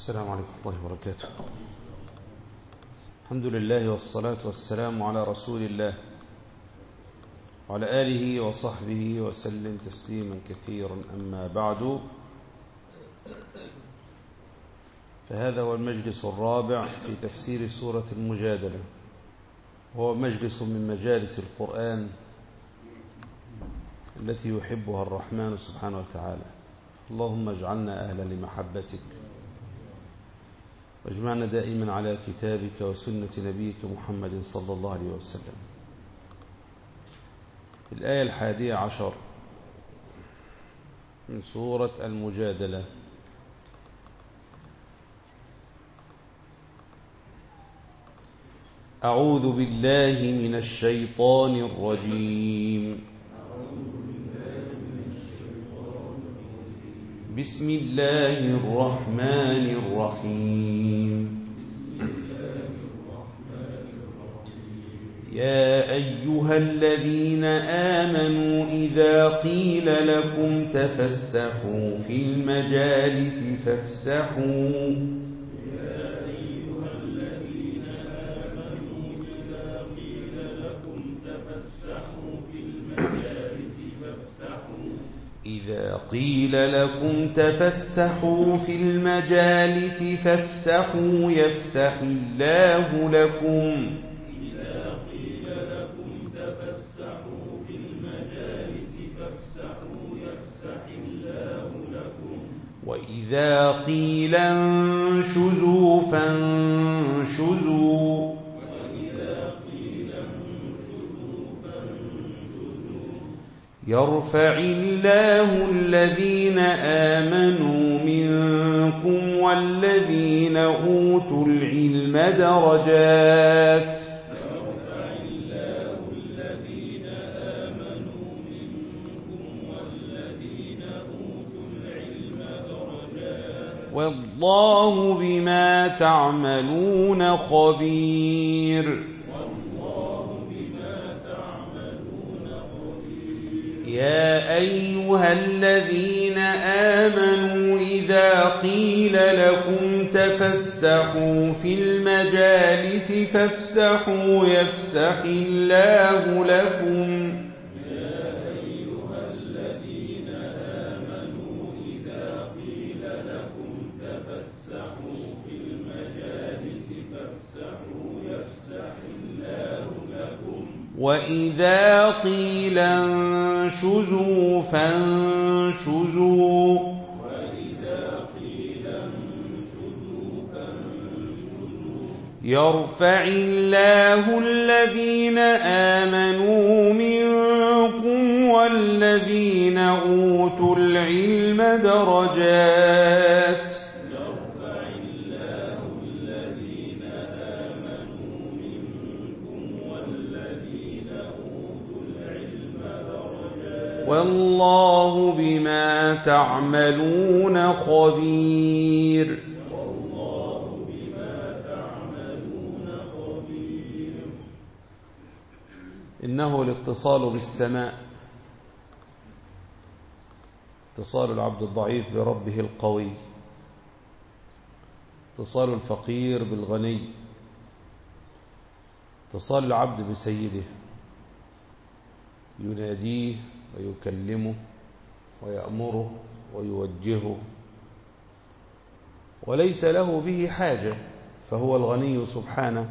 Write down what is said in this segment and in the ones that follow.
السلام عليكم ورحمة الله وبركاته الحمد لله والصلاة والسلام على رسول الله وعلى آله وصحبه وسلم تسليما كثيرا أما بعد فهذا هو المجلس الرابع في تفسير سورة المجادلة وهو مجلس من مجالس القرآن التي يحبها الرحمن سبحانه وتعالى اللهم اجعلنا أهلا لمحبتك واجمعنا دائما على كتابك وسنة نبيك محمد صلى الله عليه وسلم الآية الحادية عشر من سورة المجادلة أعوذ بالله من الشيطان الرجيم بسم الله الرحمن الرحيم يا أيها الذين آمنوا إذا قيل لكم تفسحوا في المجالس فافسحوا إذا قيل لكم تفسحوا في المجالس فافسحوا يفسح الله لكم إذا قيل لكم تفسحوا في المجالس فافسحوا يفسح الله لكم وإذا قيل انشزوا فانشزوا وإذا قيل انشزوا فانشزوا يرفع الله الذين آمنوا منكم والذين أوتوا العلم درجات يرفع الله الذين آمنوا منكم والذين أوتوا العلم درجات والله بما تعملون خبير والله بما تعملون خبير يا أيها الذين آمنوا إذا قيل لكم تفسحوا في المجالس فافسحوا يفسح الله لكم يا أيها الذين آمنوا إذا قيل لكم تفسحوا في المجالس فافسحوا يفسح الله لكم وإذا قيل انشزوا فانشزوا وإذا قيل انشزوا فانشزوا يرفع الله الذين آمنوا منكم والذين أوتوا العلم درجات يرفع الله الذين آمنوا منكم والذين أوتوا العلم درجات والله بما تعملون خبير والله بما تعملون خبير إنه الاتصال بالسماء اتصال العبد الضعيف بربه القوي اتصال الفقير بالغني اتصال العبد بسيده يناديه ويكلمه ويأمره ويوجهه وليس له به حاجة فهو الغني سبحانه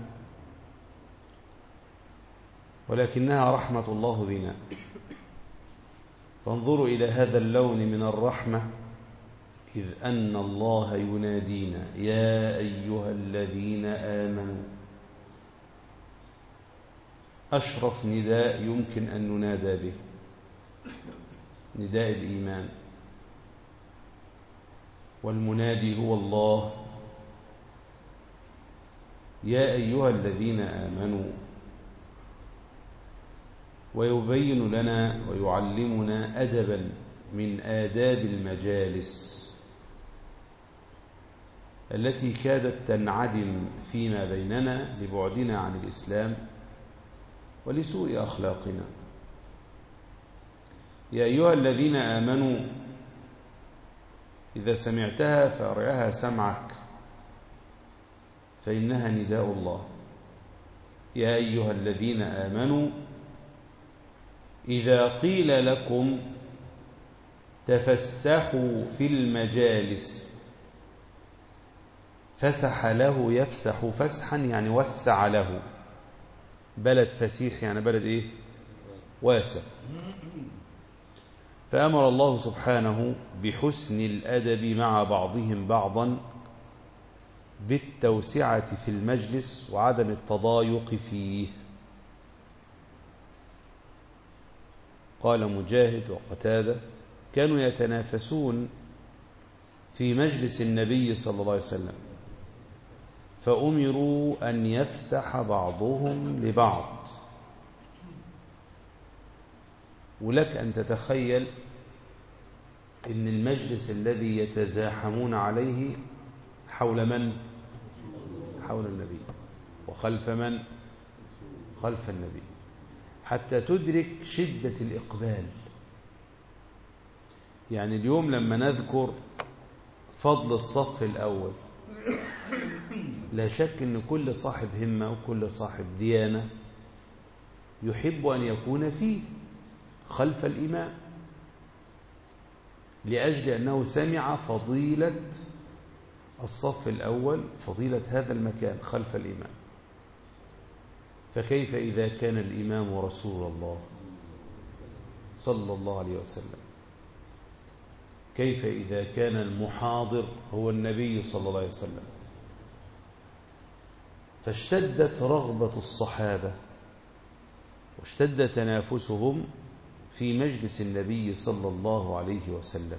ولكنها رحمة الله بنا فانظروا إلى هذا اللون من الرحمة إذ أن الله ينادينا يا أيها الذين آمنوا أشرف نداء يمكن أن ننادى به نداء الإيمان والمنادي هو الله يا أيها الذين آمنوا ويبين لنا ويعلمنا أدبا من آداب المجالس التي كادت تنعدم فيما بيننا لبعدنا عن الإسلام ولسوء أخلاقنا يا أيها الذين آمنوا إذا سمعتها فارعها سمعك فإنها نداء الله يا أيها الذين آمنوا إذا قيل لكم تفسحوا في المجالس فسح له يفسح فسحا يعني وسع له بلد فسيح يعني بلد إيه واسع فأمر الله سبحانه بحسن الأدب مع بعضهم بعضا بالتوسعة في المجلس وعدم التضايق فيه قال مجاهد وقتادة كانوا يتنافسون في مجلس النبي صلى الله عليه وسلم فأمروا أن يفسح بعضهم لبعض ولك أن تتخيل إن المجلس الذي يتزاحمون عليه حول من؟ حول النبي وخلف من؟ خلف النبي حتى تدرك شدة الإقبال يعني اليوم لما نذكر فضل الصف الأول لا شك أن كل صاحب همة وكل صاحب ديانة يحب أن يكون فيه خلف الإمام لأجل أنه سمع فضيلة الصف الأول فضيلة هذا المكان خلف الإمام فكيف إذا كان الإمام رسول الله صلى الله عليه وسلم كيف إذا كان المحاضر هو النبي صلى الله عليه وسلم فاشتدت رغبة الصحابة واشتد تنافسهم في مجلس النبي صلى الله عليه وسلم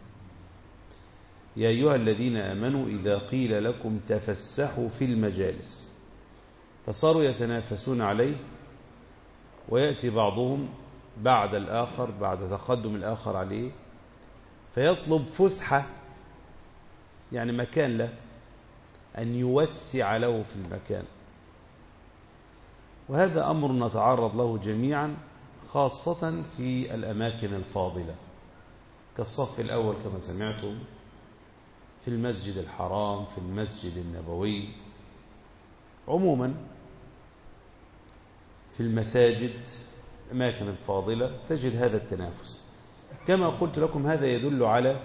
يا أيها الذين آمنوا إذا قيل لكم تفسحوا في المجالس فصاروا يتنافسون عليه ويأتي بعضهم بعد الآخر بعد تقدم الآخر عليه فيطلب فسحة يعني مكان له أن يوسع له في المكان وهذا أمر نتعرض له جميعا خاصة في الأماكن الفاضلة كالصف الأول كما سمعتم في المسجد الحرام في المسجد النبوي عموما في المساجد الأماكن الفاضلة تجد هذا التنافس كما قلت لكم هذا يدل على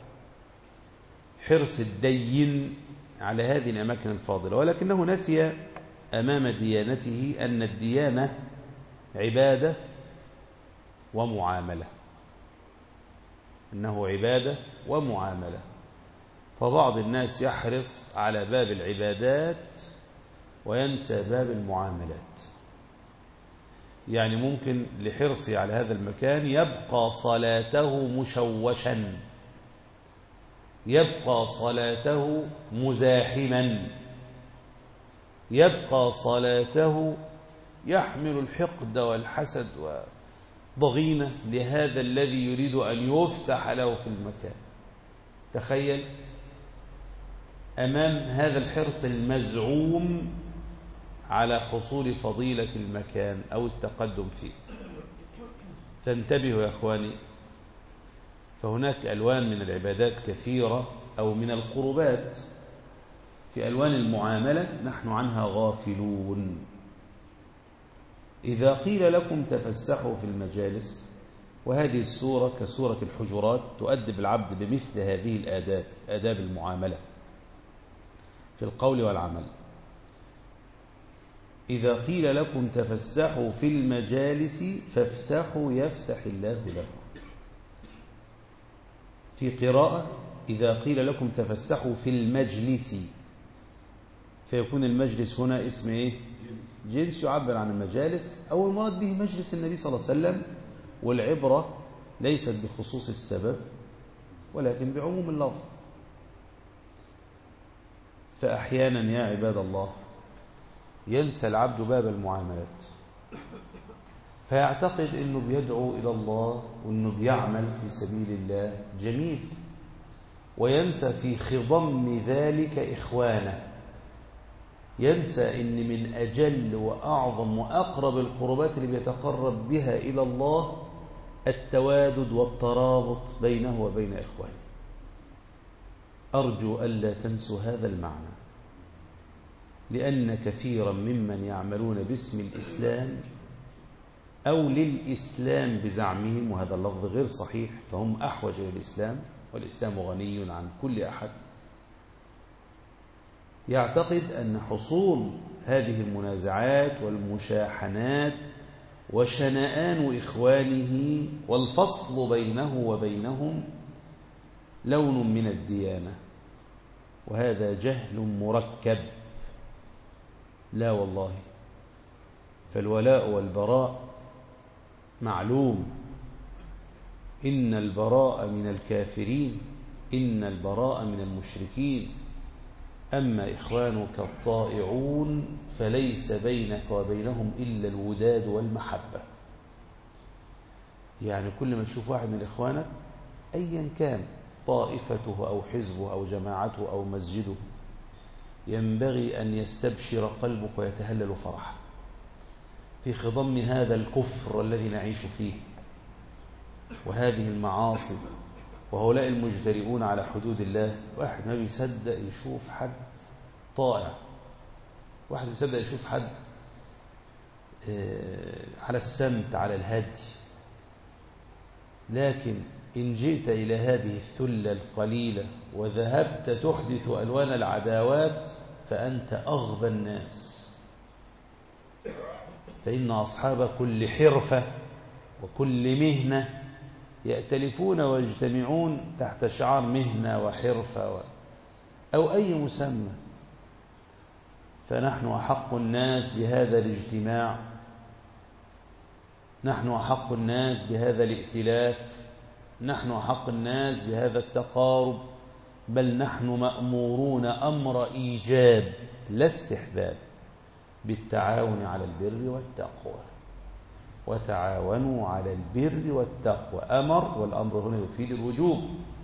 حرص الدين على هذه الأماكن الفاضلة ولكنه نسي أمام ديانته أن الديانة عبادة ومعاملة إنه عبادة ومعاملة فبعض الناس يحرص على باب العبادات وينسى باب المعاملات يعني ممكن لحرصه على هذا المكان يبقى صلاته مشوشا يبقى صلاته مزاحما يبقى صلاته يحمل الحقد والحسد وضغينة لهذا الذي يريد أن يفسح له في المكان تخيل أمام هذا الحرص المزعوم على حصول فضيلة المكان أو التقدم فيه فانتبهوا يا أخواني فهناك ألوان من العبادات كثيرة أو من القربات في ألوان المعاملة نحن عنها غافلون إذا قيل لكم تفسحوا في المجالس وهذه السورة كسورة الحجرات تؤدب العبد بمثل هذه الآداب آداب المعاملة في القول والعمل إذا قيل لكم تفسحوا في المجالس فافسحوا يفسح الله لكم في قراءة إذا قيل لكم تفسحوا في المجلس فيكون المجلس هنا اسم إيه؟ جنس يعبر عن المجالس أو المراد به مجلس النبي صلى الله عليه وسلم والعبرة ليست بخصوص السبب ولكن بعموم اللفظ فأحيانا يا عباد الله ينسى العبد باب المعاملات فيعتقد أنه بيدعو إلى الله وأنه بيعمل في سبيل الله جميل وينسى في خضم ذلك إخوانه ينسى أن من أجل وأعظم وأقرب القربات اللي بيتقرب بها إلى الله التوادد والترابط بينه وبين إخوانه أرجو ألا تنسوا هذا المعنى لأن كثيرا ممن يعملون باسم الإسلام أو للإسلام بزعمهم وهذا اللفظ غير صحيح فهم أحوج إلى الإسلام والإسلام غني عن كل أحد يعتقد أن حصول هذه المنازعات والمشاحنات وشنآن إخوانه والفصل بينه وبينهم لون من الديانة وهذا جهل مركب لا والله فالولاء والبراء معلوم إن البراء من الكافرين إن البراء من المشركين أما إخوانك الطائعون فليس بينك وبينهم إلا الوداد والمحبة يعني كل ما تشوف واحد من إخوانك أيا كان طائفته أو حزبه أو جماعته أو مسجده ينبغي أن يستبشر قلبك ويتهلل فرحا في خضم هذا الكفر الذي نعيش فيه وهذه المعاصي وهؤلاء المجترئون على حدود الله واحد ما بيصدق يشوف حد طائع واحد بيصدق يشوف حد على السمت على الهدي لكن إن جئت إلى هذه الثلة القليلة وذهبت تحدث ألوان العداوات فأنت أغبى الناس فإن أصحاب كل حرفة وكل مهنة يأتلفون ويجتمعون تحت شعار مهنة وحرفة و... أو أي مسمى فنحن أحق الناس بهذا الاجتماع نحن أحق الناس بهذا الائتلاف نحن أحق الناس بهذا التقارب بل نحن مأمورون أمر إيجاب لا استحباب بالتعاون على البر والتقوى وتعاونوا على البر والتقوى أمر والأمر هنا يفيد الوجوب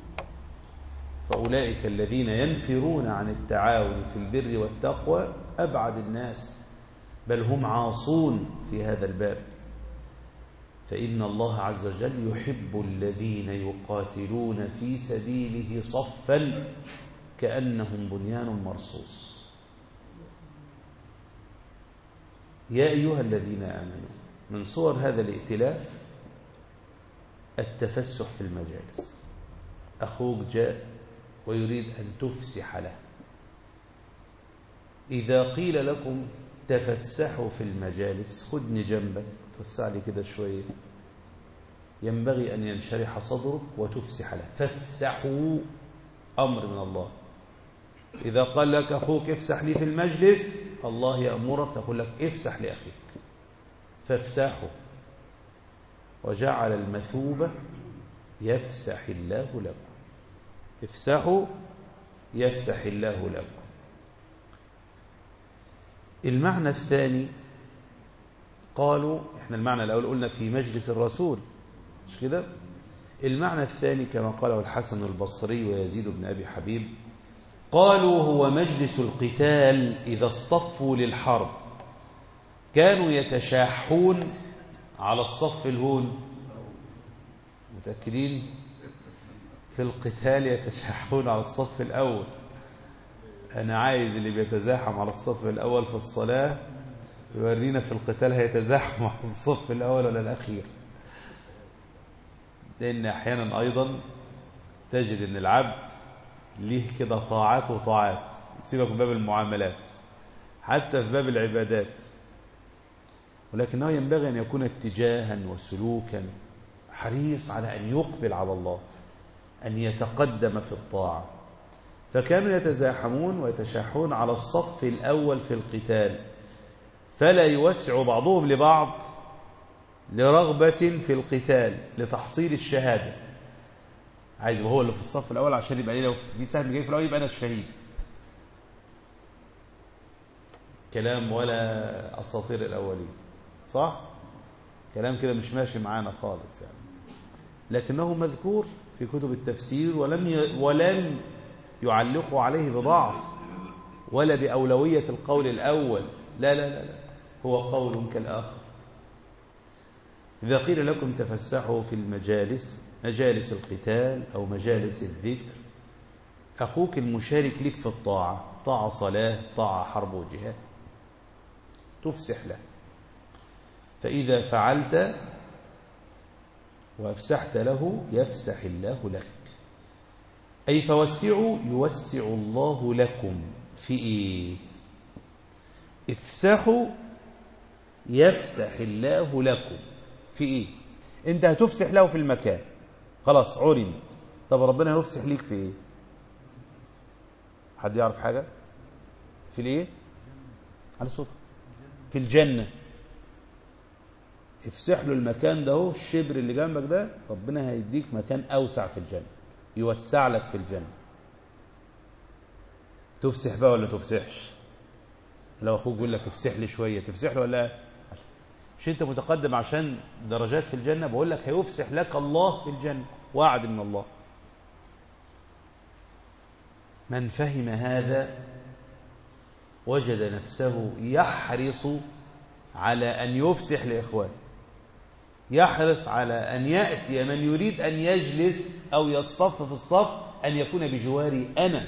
فأولئك الذين ينفرون عن التعاون في البر والتقوى أبعد الناس بل هم عاصون في هذا الباب فإن الله عز وجل يحب الذين يقاتلون في سبيله صفا كأنهم بنيان مرصوص يا أيها الذين آمنوا من صور هذا الائتلاف التفسح في المجالس أخوك جاء ويريد أن تفسح له إذا قيل لكم تفسحوا في المجالس خدني جنبك توسع لي كده شوية ينبغي أن ينشرح صدرك وتفسح له فافسحوا أمر من الله إذا قال لك أخوك افسح لي في المجلس الله يأمرك يقول لك افسح لأخيك فافسحوا وجعل المثوبة يفسح الله لكم افسحوا يفسح الله لكم المعنى الثاني قالوا احنا المعنى الأول قلنا في مجلس الرسول مش كده المعنى الثاني كما قاله الحسن البصري ويزيد بن أبي حبيب قالوا هو مجلس القتال إذا اصطفوا للحرب كانوا يتشاحون على الصف الهون متأكدين في القتال يتشاحون على الصف الأول أنا عايز اللي بيتزاحم على الصف الأول في الصلاة يورينا في القتال هيتزاحم على الصف الأول ولا الأخير لأن أحيانا أيضا تجد أن العبد ليه كده طاعات وطاعات سيبك من باب المعاملات حتى في باب العبادات ولكنه ينبغي أن يكون اتجاها وسلوكا حريص على أن يقبل على الله أن يتقدم في الطاعة فكانوا يتزاحمون ويتشاحون على الصف الأول في القتال فلا يوسع بعضهم لبعض لرغبة في القتال لتحصيل الشهادة عايز يبقى هو اللي في الصف الأول عشان يبقى لو في سهم جاي في الأول يبقى أنا الشهيد كلام ولا أساطير الأولين صح؟ كلام كده مش ماشي معانا خالص يعني لكنه مذكور في كتب التفسير ولم ي... ولم يعلقوا عليه بضعف ولا بأولوية القول الأول لا لا لا, لا. هو قول كالآخر إذا قيل لكم تفسحوا في المجالس مجالس القتال أو مجالس الذكر أخوك المشارك لك في الطاعة طاعة صلاة طاعة حرب وجهاد تفسح له فإذا فعلت وأفسحت له يفسح الله لك أي فوسعوا يوسع الله لكم في إيه افسحوا يفسح الله لكم في إيه أنت هتفسح له في المكان خلاص علمت طب ربنا يفسح ليك في إيه حد يعرف حاجة في الإيه على الصوت في الجنة افسح له المكان ده هو الشبر اللي جنبك ده ربنا هيديك مكان أوسع في الجنة يوسع لك في الجنة تفسح بقى ولا تفسحش لو أخوك يقول لك افسح لي شوية تفسح له ولا مش أنت متقدم عشان درجات في الجنة بقول لك هيفسح لك الله في الجنة وعد من الله من فهم هذا وجد نفسه يحرص على أن يفسح لإخوانه يحرص على أن يأتي من يريد أن يجلس أو يصطف في الصف أن يكون بجواري أنا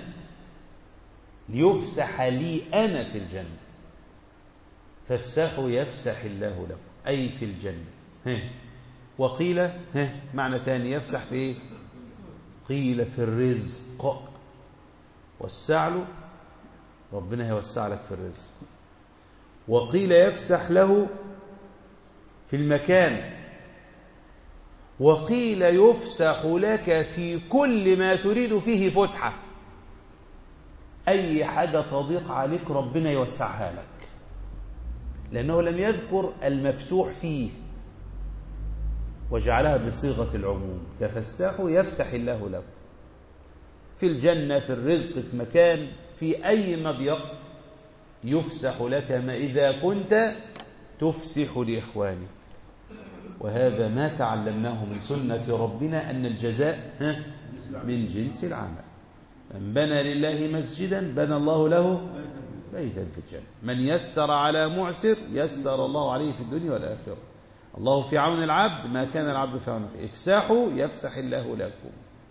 ليفسح لي أنا في الجنة فافسحوا يفسح الله لكم أي في الجنة ها. وقيل ها معنى ثاني يفسح في إيه؟ قيل في الرزق وسع له ربنا هيوسع لك في الرزق وقيل يفسح له في المكان وقيل يفسح لك في كل ما تريد فيه فسحة أي حاجة تضيق عليك ربنا يوسعها لك لأنه لم يذكر المفسوح فيه وجعلها بصيغة العموم تفسحوا يفسح الله لكم في الجنة في الرزق في مكان في أي مضيق يفسح لك ما إذا كنت تفسح لإخوانك وهذا ما تعلمناه من سنة ربنا أن الجزاء من جنس العمل من بنى لله مسجدا بنى الله له بيتا في الجنة من يسر على معسر يسر الله عليه في الدنيا والآخرة الله في عون العبد ما كان العبد في عون افسحوا يفسح الله لكم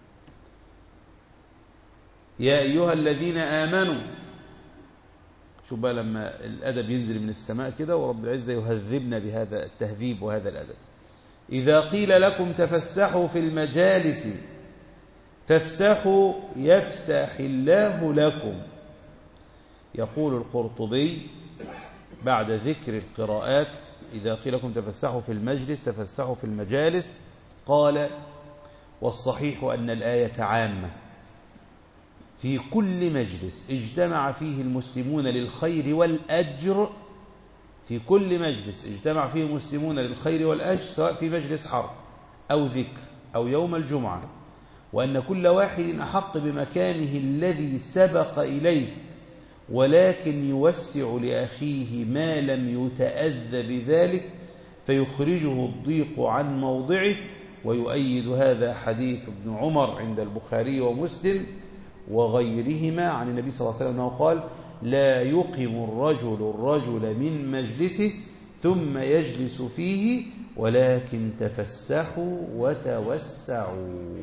يا أيها الذين آمنوا شوف بقى لما الأدب ينزل من السماء كده ورب العزة يهذبنا بهذا التهذيب وهذا الأدب إذا قيل لكم تفسحوا في المجالس فافسحوا يفسح الله لكم يقول القرطبي بعد ذكر القراءات إذا قيل لكم تفسحوا في المجلس تفسحوا في المجالس قال والصحيح أن الآية عامة في كل مجلس اجتمع فيه المسلمون للخير والأجر في كل مجلس اجتمع فيه المسلمون للخير والأجر سواء في مجلس حرب أو ذكر أو يوم الجمعة وأن كل واحد أحق بمكانه الذي سبق إليه ولكن يوسع لأخيه ما لم يتأذى بذلك فيخرجه الضيق عن موضعه ويؤيد هذا حديث ابن عمر عند البخاري ومسلم وغيرهما عن النبي صلى الله عليه وسلم أنه قال لا يقم الرجل الرجل من مجلسه ثم يجلس فيه ولكن تفسحوا وتوسعوا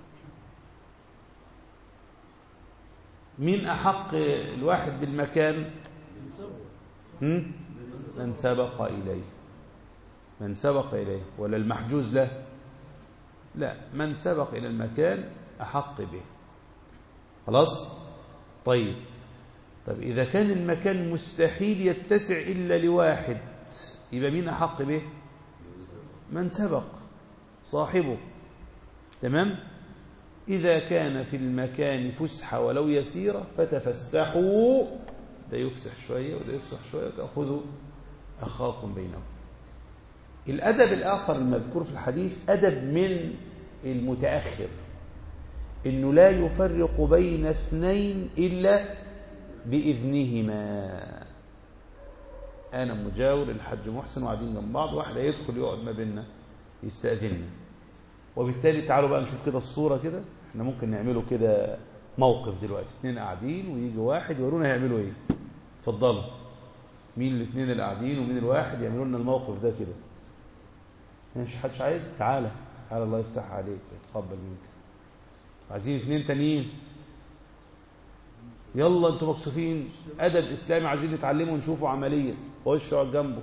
من أحق الواحد بالمكان هم؟ من سبق إليه من سبق إليه ولا المحجوز له لا من سبق إلى المكان أحق به خلاص طيب طب إذا كان المكان مستحيل يتسع إلا لواحد يبقى مين أحق به من سبق صاحبه تمام إذا كان في المكان فسحة ولو يسيرة فتفسحوا ده يفسح شوية وده يفسح شوية وتأخذوا أخاكم بينهم الأدب الآخر المذكور في الحديث أدب من المتأخر إنه لا يفرق بين اثنين إلا بإذنهما أنا مجاور الحج محسن وقاعدين جنب بعض واحد يدخل يقعد ما بيننا يستأذننا وبالتالي تعالوا بقى نشوف كده الصورة كده احنا ممكن نعمله كده موقف دلوقتي اثنين قاعدين ويجي واحد يورونا هيعملوا ايه اتفضلوا مين الاثنين اللي قاعدين ومين الواحد يعملوا لنا الموقف ده كده مش حدش عايز تعالى تعالى الله يفتح عليك يتقبل منك عايزين اثنين تانيين يلا انتوا مكسوفين ادب اسلامي عايزين نتعلمه ونشوفه عمليا خش اقعد جنبه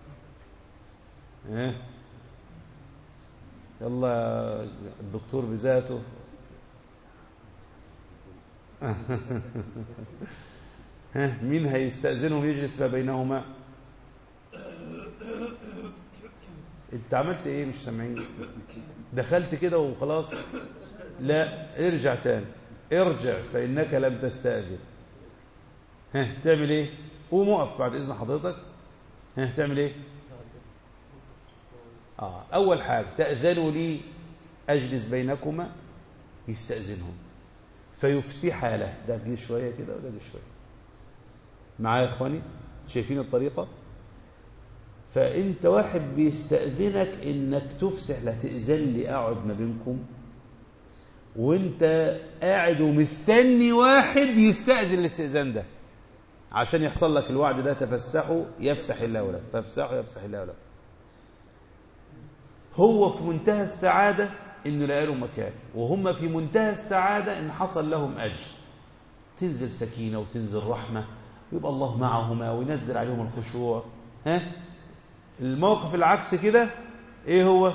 ها يلا الدكتور بذاته ها مين هيستأذنهم يجلس ما بينهما انت عملت ايه مش سامعين دخلت كده وخلاص لا ارجع تاني ارجع فإنك لم تستأذن ها تعمل ايه قوم اقف بعد اذن حضرتك ها تعمل ايه آه. اول حاجه تاذنوا لي اجلس بينكما يستاذنهم فيفسح له ده جه شويه كده وده جه شويه معايا يا اخواني شايفين الطريقه فانت واحد بيستاذنك انك تفسح لا تاذن لي اقعد ما بينكم وانت قاعد ومستني واحد يستاذن الاستئذان ده عشان يحصل لك الوعد ده تفسحوا يفسح الله لك فافسحوا يفسح الله لك هو في منتهى السعادة انه لقى له مكان وهم في منتهى السعادة ان حصل لهم اجر تنزل سكينة وتنزل رحمة ويبقى الله معهما وينزل عليهم الخشوع ها الموقف العكس كده ايه هو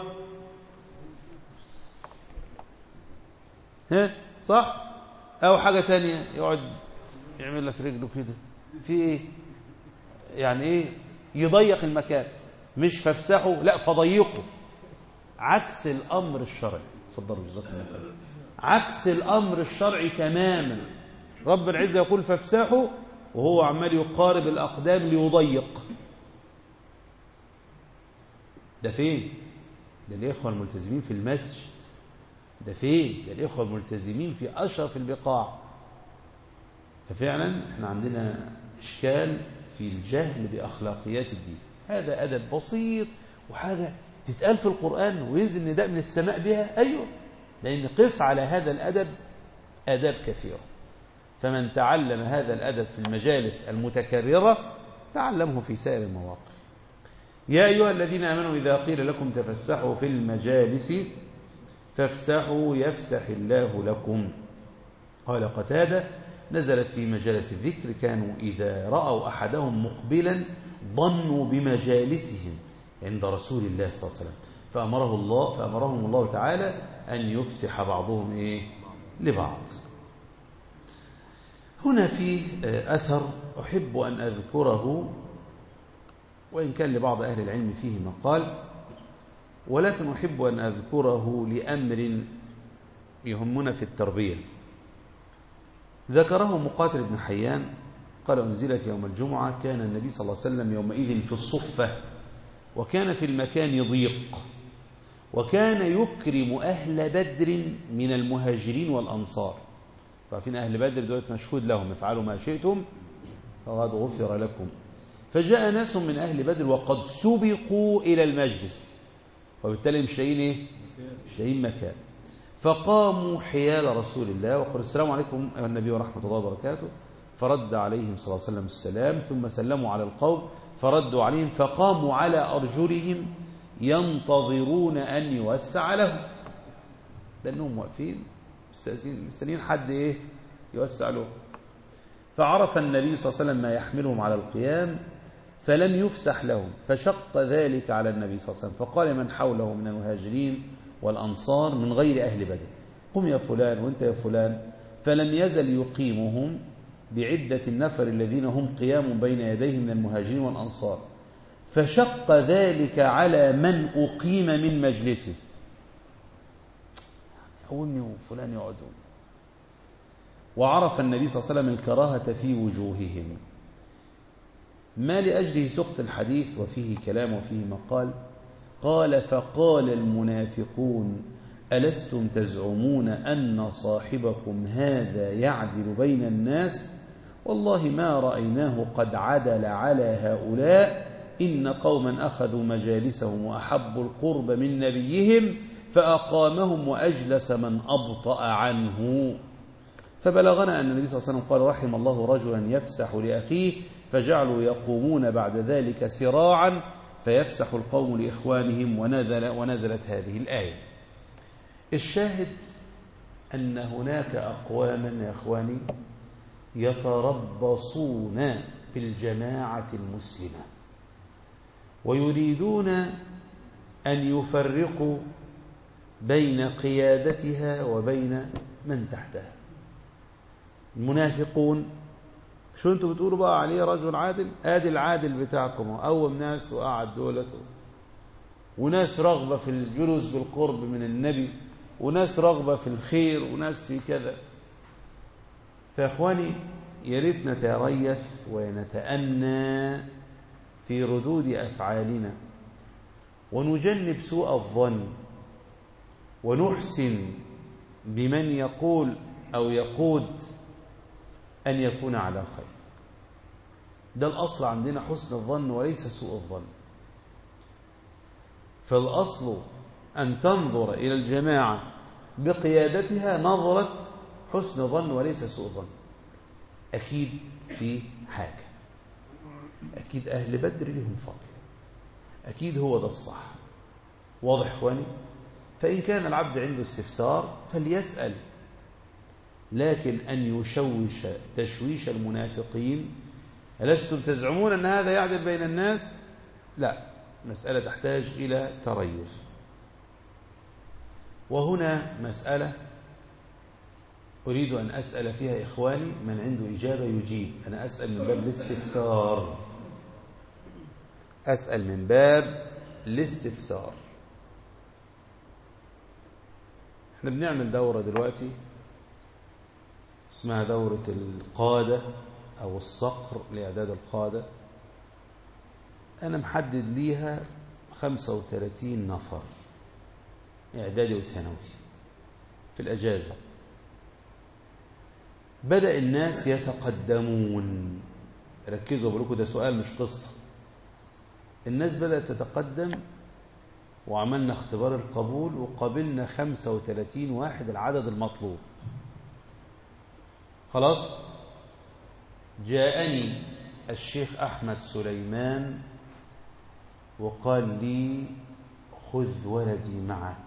ها صح او حاجة تانية يقعد يعمل لك رجله كده في ايه يعني ايه يضيق المكان مش فافسحه لا فضيقه عكس الامر الشرعي اتفضلوا جزاكم الله خير عكس الامر الشرعي تماما رب العزه يقول فافسحوا وهو عمال يقارب الاقدام ليضيق ده فين ده الاخوه الملتزمين في المسجد ده فين ده الاخوه الملتزمين في اشرف البقاع ففعلا احنا عندنا اشكال في الجهل باخلاقيات الدين هذا ادب بسيط وحاجه تتقال في القران وينزل نداء من السماء بها ايوه لان قس على هذا الادب اداب كثيره فمن تعلم هذا الادب في المجالس المتكرره تعلمه في سائر المواقف يا ايها الذين امنوا اذا قيل لكم تفسحوا في المجالس فافسحوا يفسح الله لكم قال قتاده نزلت في مجالس الذكر كانوا إذا رأوا أحدهم مقبلا ظنوا بمجالسهم عند رسول الله صلى الله عليه وسلم فأمره الله فأمرهم الله تعالى أن يفسح بعضهم إيه لبعض هنا في أثر أحب أن أذكره وإن كان لبعض أهل العلم فيه مقال ولكن أحب أن أذكره لأمر يهمنا في التربية ذكره مقاتل بن حيان قال أنزلت يوم الجمعة كان النبي صلى الله عليه وسلم يومئذ في الصفة وكان في المكان ضيق وكان يكرم أهل بدر من المهاجرين والأنصار عارفين أهل بدر دولت مشهود لهم افعلوا ما شئتم فقد غفر لكم فجاء ناس من أهل بدر وقد سبقوا إلى المجلس وبالتالي مش لاقيين إيه؟ مش لاقيين مكان فقاموا حيال رسول الله وقال السلام عليكم أيها النبي ورحمة الله وبركاته فرد عليهم صلى الله عليه وسلم السلام ثم سلموا على القوم فردوا عليهم فقاموا على أرجلهم ينتظرون أن يوسع لهم لأنهم واقفين مستنيين حد إيه يوسع لهم فعرف النبي صلى الله عليه وسلم ما يحملهم على القيام فلم يفسح لهم فشق ذلك على النبي صلى الله عليه وسلم فقال من حوله من المهاجرين والأنصار من غير أهل بدر قم يا فلان وانت يا فلان فلم يزل يقيمهم بعدة النفر الذين هم قيام بين يديه من المهاجرين والأنصار فشق ذلك على من أقيم من مجلسه قومي وفلان يقعدون وعرف النبي صلى الله عليه وسلم الكراهة في وجوههم ما لأجله سقط الحديث وفيه كلام وفيه مقال قال فقال المنافقون ألستم تزعمون أن صاحبكم هذا يعدل بين الناس والله ما رأيناه قد عدل على هؤلاء إن قوما أخذوا مجالسهم وأحبوا القرب من نبيهم فأقامهم وأجلس من أبطأ عنه فبلغنا أن النبي صلى الله عليه وسلم قال رحم الله رجلا يفسح لأخيه فجعلوا يقومون بعد ذلك سراعا فيفسح القوم لإخوانهم ونزل ونزلت هذه الآية الشاهد أن هناك أقواما يا إخواني يتربصون بالجماعة المسلمة ويريدون أن يفرقوا بين قيادتها وبين من تحتها المنافقون شو انتوا بتقولوا بقى عليه رجل عادل ادي العادل بتاعكم اقوم ناس وقعد دولته وناس رغبة في الجلوس بالقرب من النبي وناس رغبة في الخير وناس في كذا فيا اخواني يا ريت نتريث ونتأنى في ردود أفعالنا ونجنب سوء الظن ونحسن بمن يقول أو يقود أن يكون على خير ده الأصل عندنا حسن الظن وليس سوء الظن فالأصل أن تنظر إلى الجماعة بقيادتها نظرة حسن ظن وليس سوء ظن أكيد في حاجة أكيد أهل بدر لهم فضل أكيد هو ده الصح واضح إخواني فإن كان العبد عنده استفسار فليسأل لكن أن يشوش تشويش المنافقين ألستم تزعمون أن هذا يعدل بين الناس لا مسألة تحتاج إلى تريث وهنا مسألة أريد أن أسأل فيها إخواني من عنده إجابة يجيب أنا أسأل من باب الاستفسار أسأل من باب الاستفسار احنا بنعمل دورة دلوقتي اسمها دورة القادة أو الصقر لإعداد القادة أنا محدد ليها 35 نفر إعدادي وثانوي في الأجازة بدأ الناس يتقدمون ركزوا بقول ده سؤال مش قصة الناس بدأت تتقدم وعملنا اختبار القبول وقابلنا 35 واحد العدد المطلوب خلاص جاءني الشيخ أحمد سليمان وقال لي خذ ولدي معك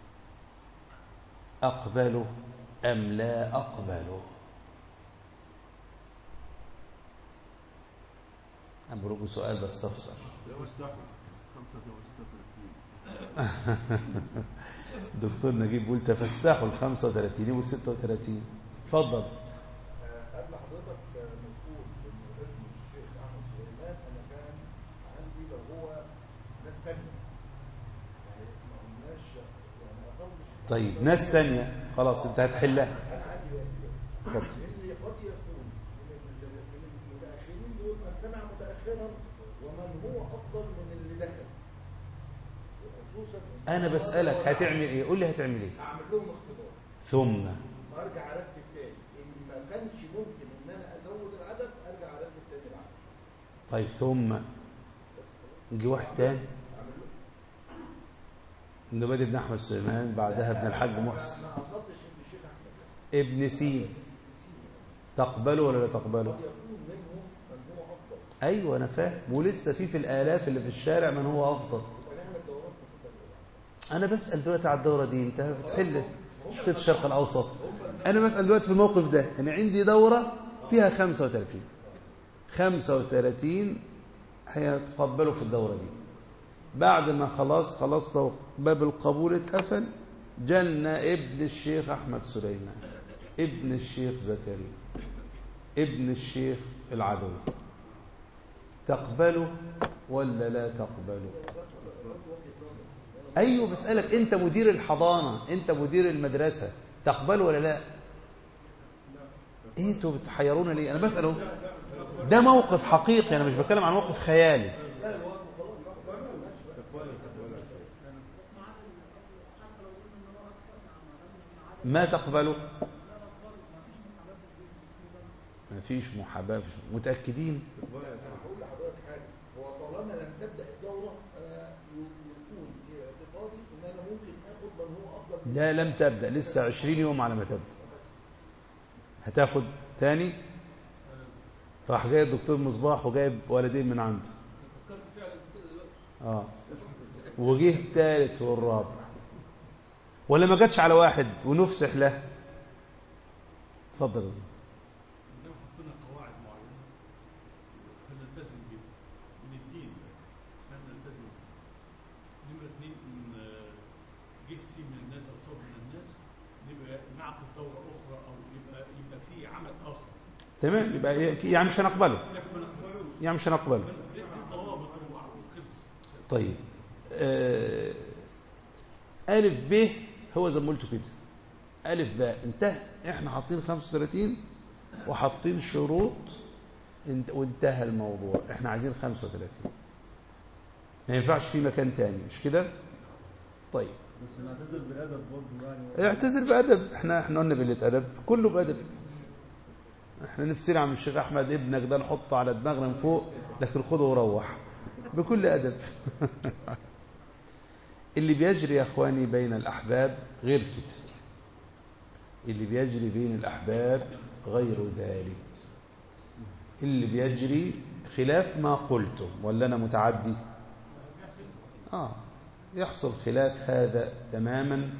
أقبله أم لا أقبله أمرك سؤال بستفسر دكتور نجيب بيقول تفسحوا ال 35 وال 36 اتفضل قبل حضرتك مذكور ان ابن الشيخ احمد سليمان انا كان عندي لو هو ناس تانية يعني ما قلناش يعني اقل طيب ناس تانية خلاص انت هتحلها انا عندي واحد اتفضل اللي قد يكون من ال- من المتاخرين دول من سمع متاخرا ومن هو افضل من اللي دخل وخصوصا إن انا بسألك هتعمل ايه قول لي هتعمل ايه اعمل لهم اختبار ثم وارجع ارتب تاني ان ما كانش ممكن ان انا ازود العدد ارجع ارتب تاني العدد طيب ثم نجي واحد تاني اعمل له النبادي بن احمد سليمان بعدها ابن الحاج محسن ما قصدتش ان الشيخ احمد ابن سين تقبله ولا لا تقبله قد يكون منهم من هو افضل ايوه انا فاهم ولسه في في الالاف اللي في الشارع من هو افضل يبقى نعمل دورات متتابعه انا بسال دلوقتي على الدوره دي انت بتحل مشكله الشرق الاوسط انا بسال دلوقتي في الموقف ده انا عندي دوره فيها 35 35 هيتقبلوا في الدوره دي بعد ما خلاص خلصنا باب القبول اتقفل جالنا ابن الشيخ احمد سليمان ابن الشيخ زكريا ابن الشيخ العدوي تقبله ولا لا تقبله ايوه بسالك انت مدير الحضانه انت مدير المدرسه تقبله ولا لا ايه انتوا بتحيرونا ليه انا بسال اهو ده موقف حقيقي انا مش بتكلم عن موقف خيالي ما تقبله ما فيش محاباه مفيش- متاكدين انا هقول لحضرتك حاجه هو طالما لم تبدا الدوره انا يكون في اعتقادي ان انا ممكن اخد من هو افضل لا لم تبدا لسه 20 يوم على ما تبدا هتاخد تاني راح جاي الدكتور مصباح وجايب ولدين من عنده اه وجه الثالث والرابع ولا ما جاتش على واحد ونفسح له اتفضل نلتزم بيه من الدين احنا نلتزم بيه نمرة اثنين ان آه، جه سي من الناس او صوت من الناس نبقى نعقد دورة أخرى أو يبقى يبقى في عمل آخر تمام يبقى يعني مش هنقبله لكن ما نقبلوش يعني مش هنقبله دي دي ضوابط وخلص طيب آه، ألف ب هو زي ما قلت كده ألف باء انتهى احنا حاطين 35 وحاطين شروط انت- وانتهى الموضوع احنا عايزين 35 ما ينفعش في مكان تاني مش كده طيب بس نعتذر بأدب برضه يعني اعتذر بأدب احنا احنا قلنا بقلة أدب كله بأدب احنا نفسنا عم الشيخ أحمد ابنك ده نحطه على دماغنا من فوق لكن خده وروح بكل أدب اللي بيجري يا أخواني بين الأحباب غير كده اللي بيجري بين الأحباب غير ذلك اللي بيجري خلاف ما قلته ولا أنا متعدي آه يحصل خلاف هذا تماما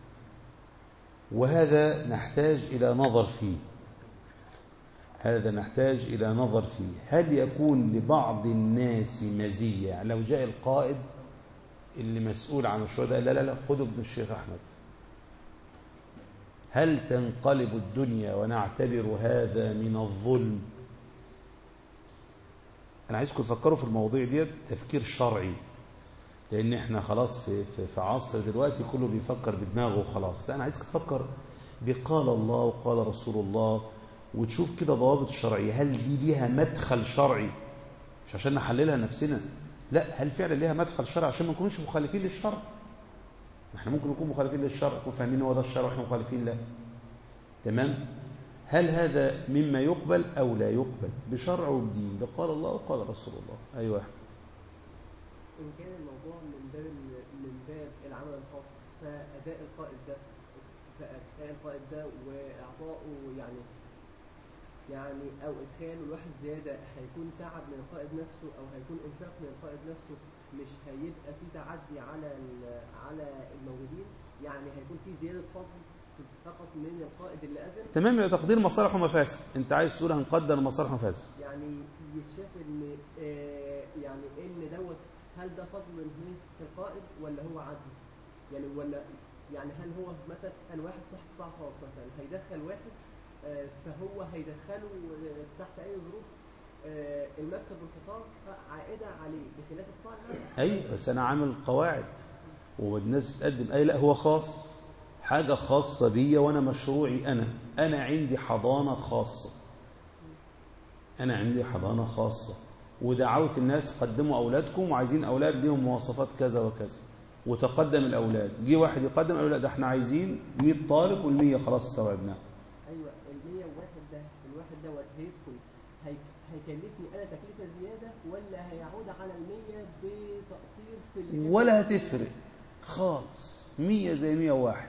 وهذا نحتاج إلى نظر فيه هذا نحتاج إلى نظر فيه هل يكون لبعض الناس مزية يعني لو جاء القائد اللي مسؤول عن الشهداء ده لا لا لا خدوا ابن الشيخ أحمد هل تنقلب الدنيا ونعتبر هذا من الظلم أنا عايزكم تفكروا في المواضيع ديت تفكير شرعي لأن احنا خلاص في, في, في عصر دلوقتي كله بيفكر بدماغه وخلاص لا أنا عايزك تفكر بقال الله وقال رسول الله وتشوف كده ضوابط الشرعية هل دي ليها مدخل شرعي مش عشان نحللها نفسنا لا هل فعلا ليها مدخل شرعي عشان ما نكونش مخالفين للشرع ما احنا ممكن نكون مخالفين للشرع نكون فاهمين هو ده الشرع واحنا مخالفين له تمام هل هذا مما يقبل أو لا يقبل بشرع وبدين بقال الله وقال رسول الله أيوة أحمد إن كان الموضوع من باب ال- من باب العمل الخاص فأداء القائد ده فأداء القائد ده وإعطائه يعني يعني أو إدخال الواحد زيادة هيكون تعب من القائد نفسه أو هيكون إنفاق من القائد نفسه مش هيبقى في تعدي على ال- على الموجودين يعني هيكون في زيادة فضل فقط من القائد اللي أذن تمام يبقى تقدير مصالح ومفاسد انت عايز تقول هنقدر مصالح ومفاسد يعني يتشاف ان آه، يعني ان دوت هل ده فضل من في القائد ولا هو عدل يعني ولا يعني هل هو مثلا كان واحد صاحب قطاع خاص مثلا هيدخل واحد آه، فهو هيدخله آه، تحت اي ظروف آه، المكسب والخساره عائده عليه بخلاف القطاع العام ايوه بس انا عامل قواعد والناس بتقدم اي لا هو خاص حاجه خاصه بيا وانا مشروعي انا انا عندي حضانه خاصه انا عندي حضانه خاصه ودعوت الناس قدموا اولادكم وعايزين اولاد ليهم مواصفات كذا وكذا وتقدم الاولاد جه واحد يقدم قالوا لا ده احنا عايزين 100 طالب وال100 خلاص استوعبناه ايوه ال 101 ده الواحد دوت هيدخل هي هيكلفني انا تكلفه زياده ولا هيعود على ال 100 بتقصير في اللي كان- ولا هتفرق خالص 100 زي 101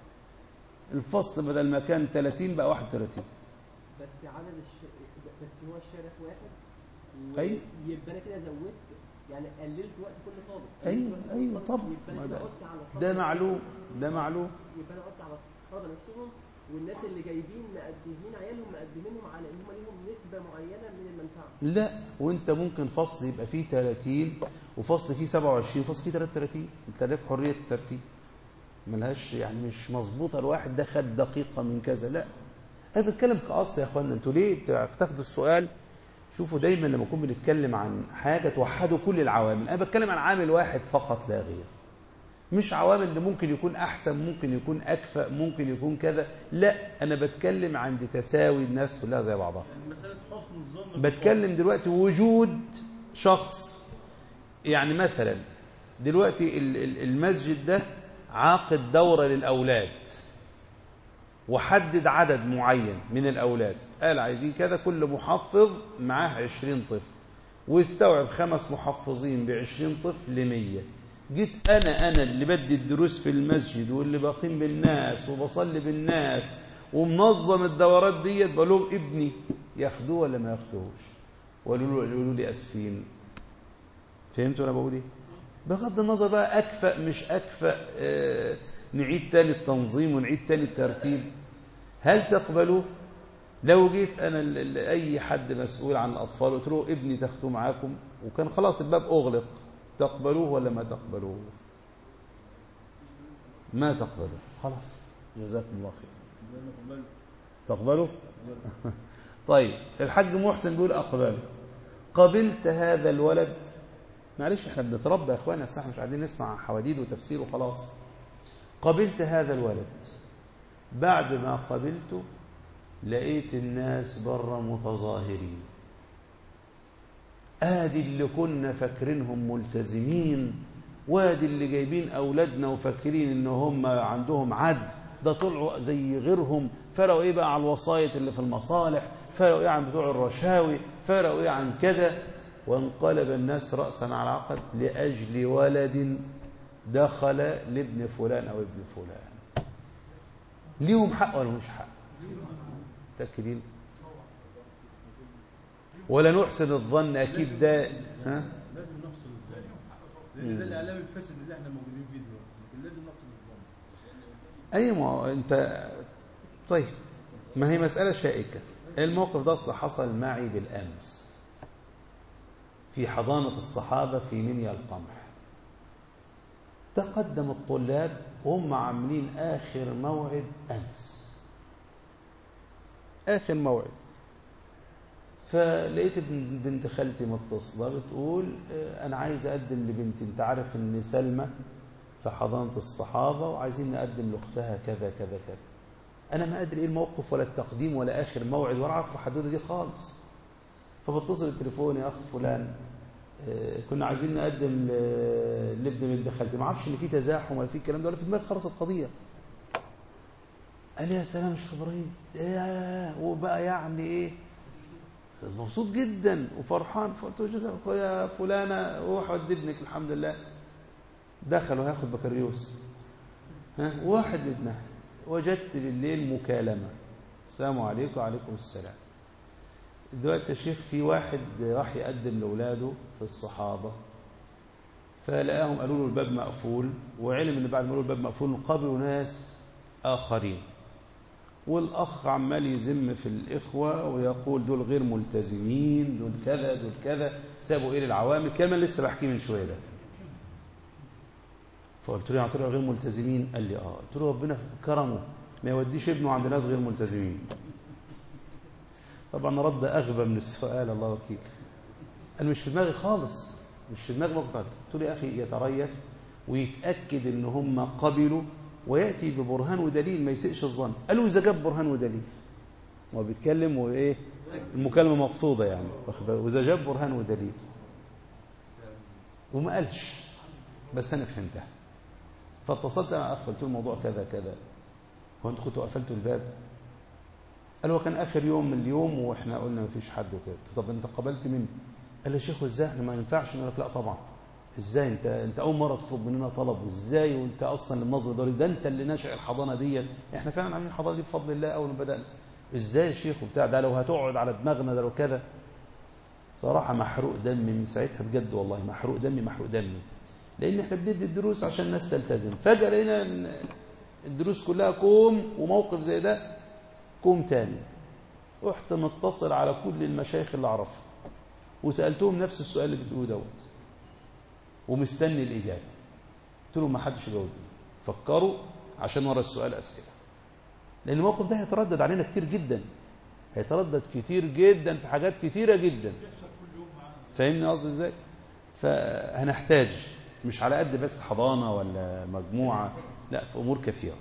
الفصل بدل ما كان 30 بقى 31 بس عدد الش... بس هو الشارع واحد أيوة. يبقى انا كده زودت يعني قللت وقت كل طالب ايوه قللت وقت كل ايوه طالب، طبعا يبقى ما انا ده, كده قلت على الطلبة ده نفسهم. معلوم ده معلوم يبقى انا قلت على الطلبه نفسهم والناس اللي جايبين مقدمين عيالهم مقدمينهم على ان هم ليهم نسبه معينه من المنفعه لا وانت ممكن فصل يبقى فيه 30 وفصل فيه 27 فصل فيه 33 انت لك حريه الترتيب ملهاش يعني مش مظبوطه الواحد ده خد دقيقه من كذا لا انا بتكلم كاصل يا اخوانا انتوا ليه بتاخدوا السؤال شوفوا دايما لما نكون بنتكلم عن حاجه توحدوا كل العوامل انا بتكلم عن عامل واحد فقط لا غير مش عوامل اللي ممكن يكون احسن ممكن يكون اكفأ ممكن يكون كذا لا انا بتكلم عند تساوي الناس كلها زي بعضها يعني مسألة حسن الظن بتكلم دلوقتي وجود شخص يعني مثلا دلوقتي ال- ال- المسجد ده عاقد دورة للأولاد وحدد عدد معين من الأولاد قال عايزين كذا كل محفظ معاه عشرين طفل ويستوعب خمس محفظين بعشرين طفل لمية جيت أنا أنا اللي بدي الدروس في المسجد واللي بقيم بالناس وبصلي بالناس ومنظم الدورات ديت بقول لهم ابني ياخدوه ولا ما ياخدوهوش وقالوا له يقولوا لي اسفين فهمتوا انا بقول ايه بغض النظر بقى اكفأ مش اكفأ آه نعيد تاني التنظيم ونعيد تاني الترتيب هل تقبلوا لو جيت انا ل- ل- اي حد مسؤول عن الاطفال قلت له ابني تاخدوه معاكم وكان خلاص الباب اغلق تقبلوه ولا ما تقبلوه ما تقبلوه خلاص جزاكم الله خير تقبله طيب الحاج محسن بيقول أقبله قبلت هذا الولد معلش احنا بنتربى يا اخوانا بس احنا مش قاعدين نسمع حواديد وتفسير وخلاص قبلت هذا الولد بعد ما قبلته لقيت الناس بره متظاهرين ادي اللي كنا فاكرينهم ملتزمين وادي اللي جايبين اولادنا وفاكرين ان هم عندهم عدل ده طلعوا زي غيرهم فرقوا ايه بقى على الوسايط اللي في المصالح فرقوا ايه عن بتوع الرشاوي فرقوا ايه عن كذا وانقلب الناس راسا على عقب لاجل ولد دخل لابن فلان او ابن فلان ليهم حق ولا مش حق متاكدين ولا نحسن الظن اكيد ده ها لازم نحصل الظن لان ده الاعلام الفاسد اللي احنا موجودين فيه دلوقتي لكن لازم نحصل الظن اي ما هو انت طيب ما هي مسألة شائكة الموقف ده اصلا حصل معي بالأمس في حضانة الصحابة في منيا القمح تقدم الطلاب وهم عاملين آخر موعد أمس آخر موعد فلقيت ابن- بنت خالتي متصلة بتقول آه، أنا عايز أقدم لبنتي أنت عارف إن سلمى في حضانة الصحابة وعايزين نقدم لأختها كذا كذا كذا أنا ما أدري إيه الموقف ولا التقديم ولا آخر موعد ولا أعرف الحدودة دي خالص فبتصل التليفون يا أخ فلان آه، كنا عايزين نقدم ل- لابن بنت خالتي ما اعرفش ان في تزاحم ولا في الكلام ده ولا في دماغي خلص القضيه قال لي يا سلام مش في ابراهيم يا وبقى يعني ايه مبسوط جدا وفرحان فقلت له جزاك الله يا فلانه روح ودي ابنك الحمد لله دخل وهياخد بكالوريوس ها واحد ابنها وجدت بالليل مكالمه السلام عليكم وعليكم السلام دلوقتي يا شيخ في واحد راح يقدم لاولاده في الصحابه فلقاهم قالوا له الباب مقفول وعلم ان بعد ما قالوا الباب مقفول قابلوا ناس اخرين والاخ عمال يذم في الاخوه ويقول دول غير ملتزمين دول كذا دول كذا سابوا ايه للعوامل الكلمه اللي لسه بحكيه من شويه ده فقلت له يعني طلعوا غير ملتزمين قال لي اه قلت له ربنا كرمه ما يوديش ابنه عند ناس غير ملتزمين طبعا رد اغبى من السؤال الله وكيل انا مش في دماغي خالص مش في دماغي مفضل قلت له يا اخي يتريث ويتاكد ان هم قبلوا وياتي ببرهان ودليل ما يسئش الظن قالوا اذا جاب برهان ودليل هو بيتكلم وايه المكالمه مقصوده يعني واخد بالك؟ واذا جاب برهان ودليل وما قالش بس انا فهمتها فاتصلت مع اخ قلت له الموضوع كذا كذا هو انتوا كنتوا قفلتوا الباب قال هو كان اخر يوم من اليوم واحنا قلنا ما فيش حد وكده قلت له طب انت قبلت مني قال لي يا شيخ ازاي احنا ما ينفعش نقول لك لا طبعا ازاي انت انت اول مره تطلب مننا طلب وازاي وانت اصلا النظر ده ده انت اللي ناشئ الحضانه ديت احنا فعلا عاملين الحضانه دي بفضل الله اول ما بدانا ازاي يا شيخ وبتاع ده لو هتقعد على دماغنا ده لو كذا صراحه محروق دمي من ساعتها بجد والله محروق دمي محروق دمي لان احنا بندي الدروس عشان الناس تلتزم فجاه لقينا ان الدروس كلها كوم وموقف زي ده كوم تاني رحت متصل على كل المشايخ اللي اعرفها وسالتهم نفس السؤال اللي بتقوله دوت ومستني الاجابه قلت لهم ما حدش جاوبني فكروا عشان ورا السؤال اسئله لان الموقف ده هيتردد علينا كتير جدا هيتردد كتير جدا في حاجات كتيره جدا فاهمني قصدي ازاي فهنحتاج مش على قد بس حضانه ولا مجموعه لا في امور كثيره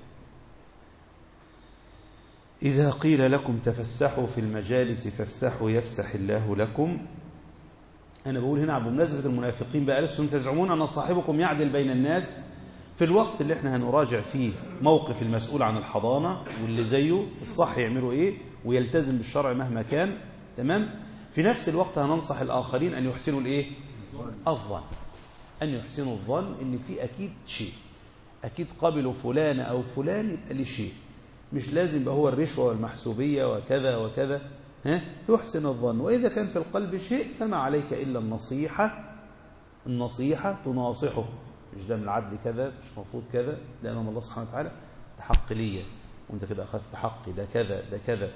إذا قيل لكم تفسحوا في المجالس فافسحوا يفسح الله لكم أنا بقول هنا بمناسبة المنافقين بقى لستم تزعمون أن صاحبكم يعدل بين الناس في الوقت اللي احنا هنراجع فيه موقف المسؤول عن الحضانة واللي زيه الصح يعملوا ايه ويلتزم بالشرع مهما كان تمام في نفس الوقت هننصح الآخرين أن يحسنوا الايه الظن أن يحسنوا الظن ان في أكيد شيء أكيد قبلوا فلان أو فلان يبقى ليه شيء مش لازم يبقى هو الرشوة والمحسوبية وكذا وكذا ها يحسن الظن وإذا كان في القلب شيء فما عليك إلا النصيحة النصيحة تناصحه مش ده من العدل كذا مش المفروض كذا ده أمام الله سبحانه وتعالى ده حق ليا وانت كده أخذت حقي ده كذا ده كذا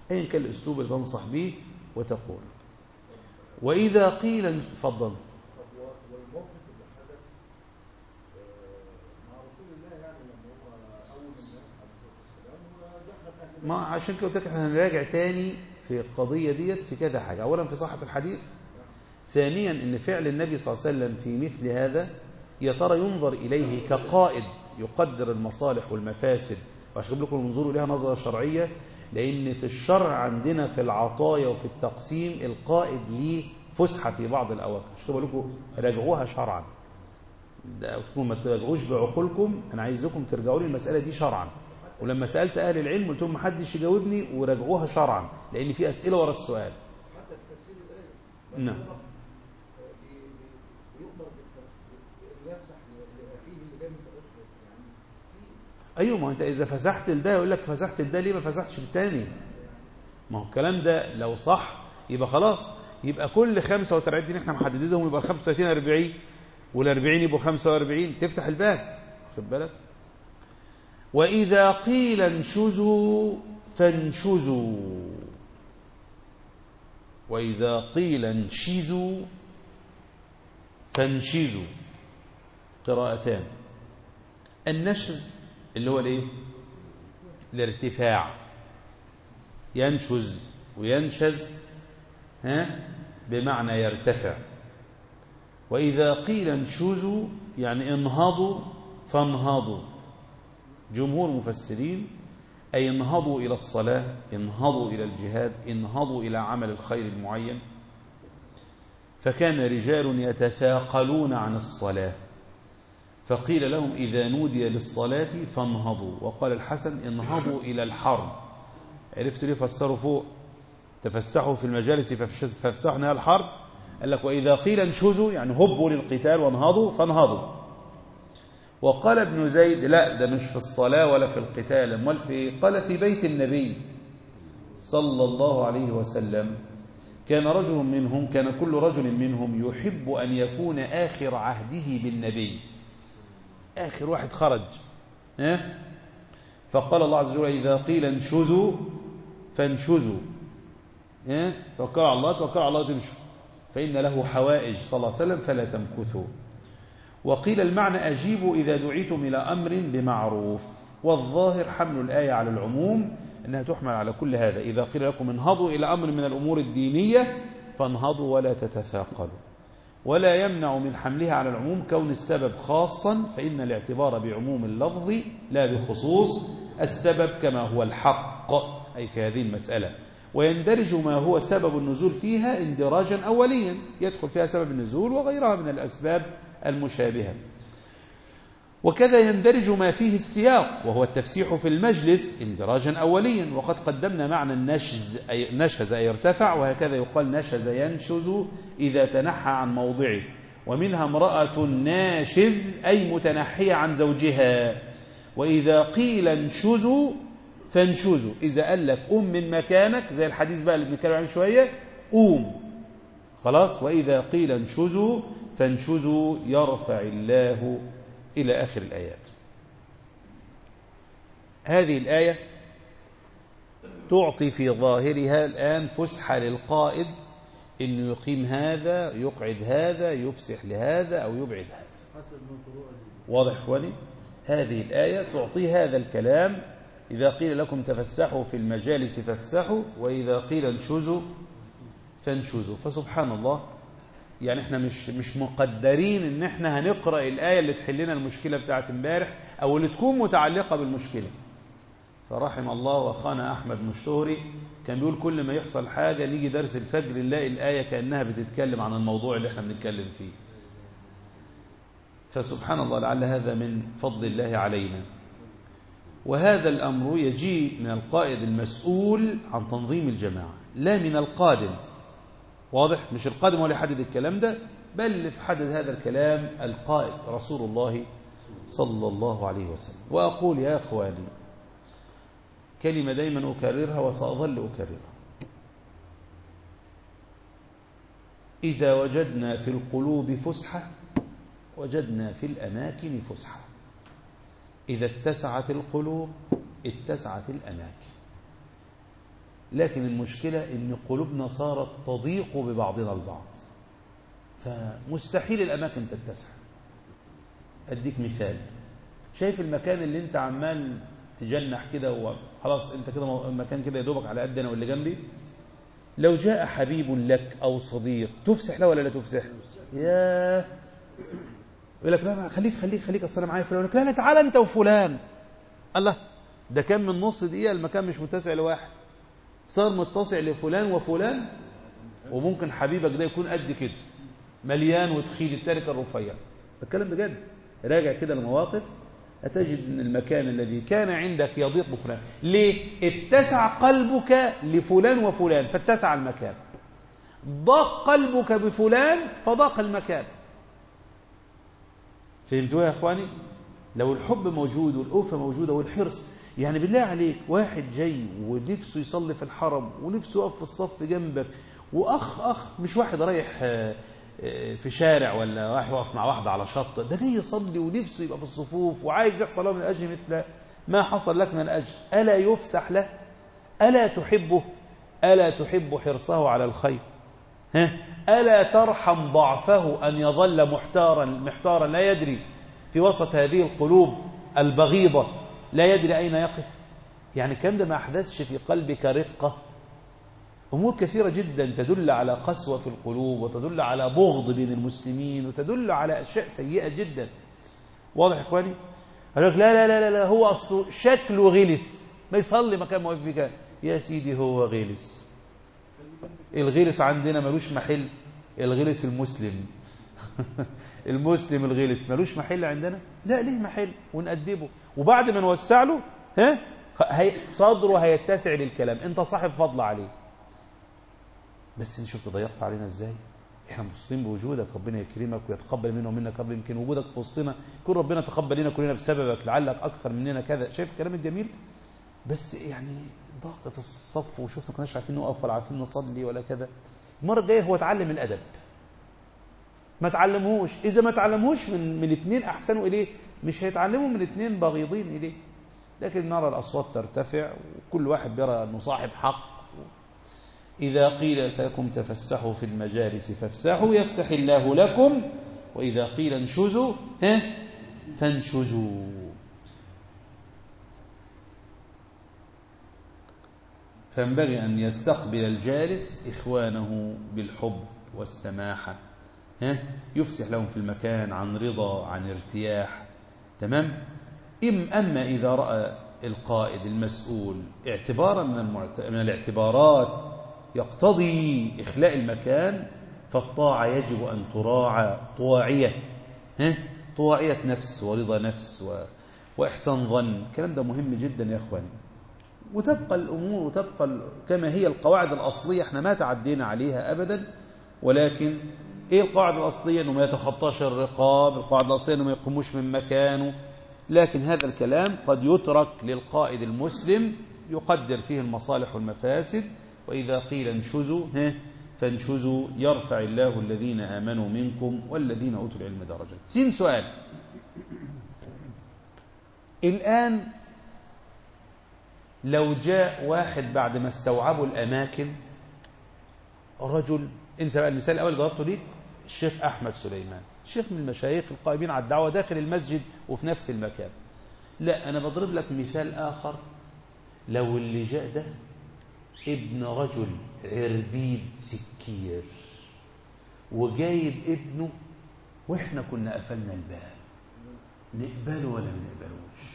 أيا كان الأسلوب اللي تنصح به وتقول وإذا قيل تفضل طب و- والموقف اللي حدث آه، مع رسول الله يعني لما هو اول الناس عليه الصلاه والسلام ودخل اهل ما عشان كده قلت لك احنا هنراجع تاني في القضية ديت في كذا حاجة أولا في صحة الحديث ثانيا ان فعل النبي صلى الله عليه وسلم في مثل هذا يا ترى ينظر إليه كقائد يقدر المصالح والمفاسد وعشان لكم انظروا لها نظرة شرعية لأن في الشرع عندنا في العطايا وفي التقسيم القائد ليه فسحة في بعض الأوقات عشان كده بقول لكم راجعوها شرعا ده تكونوا ما تراجعوش بعقولكم أنا عايزكم ترجعوا لي المسألة دي شرعا ولما سألت أهل العلم قلت لهم ما حدش يجاوبني وراجعوها شرعا لأن في أسئلة ورا السؤال حتى في تفسير الايه نعم. مثلاً، آه، بي- بي- بيؤمر بالت- ان يفسح ل- لاخيه اللي جاي من طريقه يعني في ايوه ما انت اذا فسحت لده يقول لك فسحت لده ليه ما فسحتش للتاني ما هو الكلام ده لو صح يبقى خلاص يبقى كل 35 دي احنا محددينهم يبقى ال 35 40 وال 40 يبقوا 45 تفتح الباب خد بالك واذا قيل انشزوا فانشزوا واذا قيل انشزوا فانشزوا قراءتان النشز اللي هو الايه الارتفاع ينشز وينشز ها بمعنى يرتفع واذا قيل انشزوا يعني انهضوا فانهضوا جمهور مفسرين اي انهضوا الى الصلاه انهضوا الى الجهاد انهضوا الى عمل الخير المعين فكان رجال يتثاقلون عن الصلاه فقيل لهم إذا نودي للصلاة فانهضوا وقال الحسن انهضوا إلى الحرب عرفت ليه فسروا فوق تفسحوا في المجالس فافش- فافسحوا نهاية الحرب قال لك وإذا قيل انشزوا يعني هبوا للقتال وانهضوا فانهضوا وقال ابن زيد لا ده مش في الصلاة ولا في القتال امال في قال في بيت النبي صلى الله عليه وسلم كان رجل منهم كان كل رجل منهم يحب أن يكون آخر عهده بالنبي آخر واحد خرج ها؟ فقال الله عز وجل إذا قيل انشزوا فانشزوا ها؟ توكلوا على الله توكلوا على الله تمشوا فإن له حوائج صلى الله عليه وسلم فلا تمكثوا وقيل المعنى أجيبوا إذا دعيتم إلى أمر بمعروف والظاهر حمل الآية على العموم أنها تحمل على كل هذا إذا قيل لكم انهضوا إلى أمر من الأمور الدينية فانهضوا ولا تتثاقلوا ولا يمنع من حملها على العموم كون السبب خاصا فإن الاعتبار بعموم اللفظ لا بخصوص السبب كما هو الحق أي في هذه المسألة ويندرج ما هو سبب النزول فيها اندراجا أوليا يدخل فيها سبب النزول وغيرها من الأسباب المشابهة وكذا يندرج ما فيه السياق وهو التفسيح في المجلس اندراجا أوليا وقد قدمنا معنى النشز أي نشز أي ارتفع وهكذا يقال نشز ينشز إذا تنحى عن موضعه ومنها امرأة ناشز أي متنحية عن زوجها وإذا قيل انشزوا فانشزوا إذا قال لك قوم من مكانك زي الحديث بقى اللي بنتكلم عنه شوية قوم خلاص وإذا قيل انشزوا فانشزوا يرفع الله إلى آخر الآيات هذه الآية تعطي في ظاهرها الآن فسحة للقائد أنه يقيم هذا يقعد هذا يفسح لهذا أو يبعد هذا حسب ما طرق واضح إخواني هذه الآية تعطي هذا الكلام إذا قيل لكم تفسحوا في المجالس فافسحوا وإذا قيل انشزوا فانشزوا فسبحان الله يعني احنا مش مش مقدرين ان احنا هنقرا الايه اللي تحل لنا المشكله بتاعت امبارح او اللي تكون متعلقه بالمشكله فرحم الله واخانا احمد مشتهري كان بيقول كل ما يحصل حاجه نيجي درس الفجر نلاقي الايه كانها بتتكلم عن الموضوع اللي احنا بنتكلم فيه فسبحان الله لعل هذا من فضل الله علينا وهذا الامر يجيء من القائد المسؤول عن تنظيم الجماعه لا من القادم واضح مش القادم هو اللي يحدد الكلام ده بل اللي في حدد هذا الكلام القائد رسول الله صلى الله عليه وسلم وأقول يا أخواني كلمة دايما أكررها وسأظل أكررها إذا وجدنا في القلوب فسحة وجدنا في الأماكن فسحة إذا اتسعت القلوب اتسعت الأماكن لكن المشكلة إن قلوبنا صارت تضيق ببعضنا البعض فمستحيل الأماكن تتسع أديك مثال شايف المكان اللي أنت عمال تجنح كده وخلاص أنت كده المكان كده يا دوبك على قد أنا واللي جنبي لو جاء حبيب لك أو صديق تفسح له ولا لا تفسح ياه يقول لك لا لا خليك خليك خليك اصل انا معايا فلان يقول لك لا لا تعالى انت وفلان الله ده كان من نص دقيقه المكان مش متسع لواحد صار متسع لفلان وفلان وممكن حبيبك ده يكون قد كده مليان وتخيل التركه الرفيع بتكلم بجد راجع كده المواقف هتجد ان المكان الذي كان عندك يضيق بفلان ليه اتسع قلبك لفلان وفلان فاتسع المكان ضاق قلبك بفلان فضاق المكان فهمتوا يا اخواني لو الحب موجود والألفة موجودة والحرص يعني بالله عليك واحد جاي ونفسه يصلي في الحرم ونفسه يقف في الصف جنبك وأخ أخ مش واحد رايح آه، آه، في شارع ولا رايح يقف مع واحدة على شط ده جاي يصلي ونفسه يبقى في الصفوف وعايز يحصل له من الأجر مثل ما حصل لك من الأجر ألا يفسح له ألا تحبه ألا تحب حرصه على الخير ها؟ ألا ترحم ضعفه أن يظل محتارا محتارا لا يدري في وسط هذه القلوب البغيضة لا يدري أين يقف يعني الكلام ده ما أحدثش في قلبك رقة أمور كثيرة جدا تدل على قسوة في القلوب وتدل على بغض بين المسلمين وتدل على أشياء سيئة جدا واضح يا إخواني قال لك لا لا لا لا, لا هو أصله شكله غلس ما يصلي مكان ما واقف مكان يا سيدي هو غلس الغلس عندنا ملوش محل الغلس المسلم المسلم الغلس ملوش محل عندنا لا ليه محل ونأدبه وبعد ما نوسع له ها هي صدره هيتسع للكلام انت صاحب فضل عليه بس انت شفت ضيقت علينا ازاي احنا مبسوطين بوجودك ربنا يكرمك ويتقبل منا ومنك قبل يمكن وجودك في وسطنا يكون ربنا تقبل لنا كلنا بسببك لعلك اكثر مننا كذا شايف الكلام الجميل بس يعني ضاقت الصف وشفنا ما كناش عارفين نقف ولا عارفين نصلي ولا كذا المره الجايه هو اتعلم الادب ما تعلموش اذا ما تعلموش من من اثنين احسنوا اليه مش هيتعلموا من اثنين بغيضين اليه لكن نرى الاصوات ترتفع وكل واحد يرى انه صاحب حق إذا قيل لكم تفسحوا في المجالس فافسحوا يفسح الله لكم وإذا قيل انشزوا ها فانشزوا فينبغي أن يستقبل الجالس إخوانه بالحب والسماحة ها يفسح لهم في المكان عن رضا عن ارتياح تمام إم أما إذا رأى القائد المسؤول اعتبارا من, المعت... من الاعتبارات يقتضي إخلاء المكان فالطاعة يجب أن تراعى طواعية ها؟ طواعية نفس ورضا نفس و... وإحسان ظن الكلام ده مهم جدا يا أخواني وتبقى الأمور وتبقى ال... كما هي القواعد الأصلية احنا ما تعدينا عليها أبدا ولكن ايه القواعد الأصلية انه ما يتخطاش الرقاب القواعد الأصلية انه ما يقوموش من مكانه لكن هذا الكلام قد يترك للقائد المسلم يقدر فيه المصالح والمفاسد وإذا قيل انشزوا فانشزوا يرفع الله الذين آمنوا منكم والذين أوتوا العلم درجات سين سؤال الآن لو جاء واحد بعد ما استوعبوا الأماكن رجل انسى بقى المثال الأول اللي ضربته ليك الشيخ أحمد سليمان شيخ من المشايخ القائمين على الدعوة داخل المسجد وفي نفس المكان لا أنا بضرب لك مثال آخر لو اللي جاء ده ابن رجل عربيد سكير وجايب ابنه واحنا كنا قفلنا الباب نقبله ولا ما نقبلوش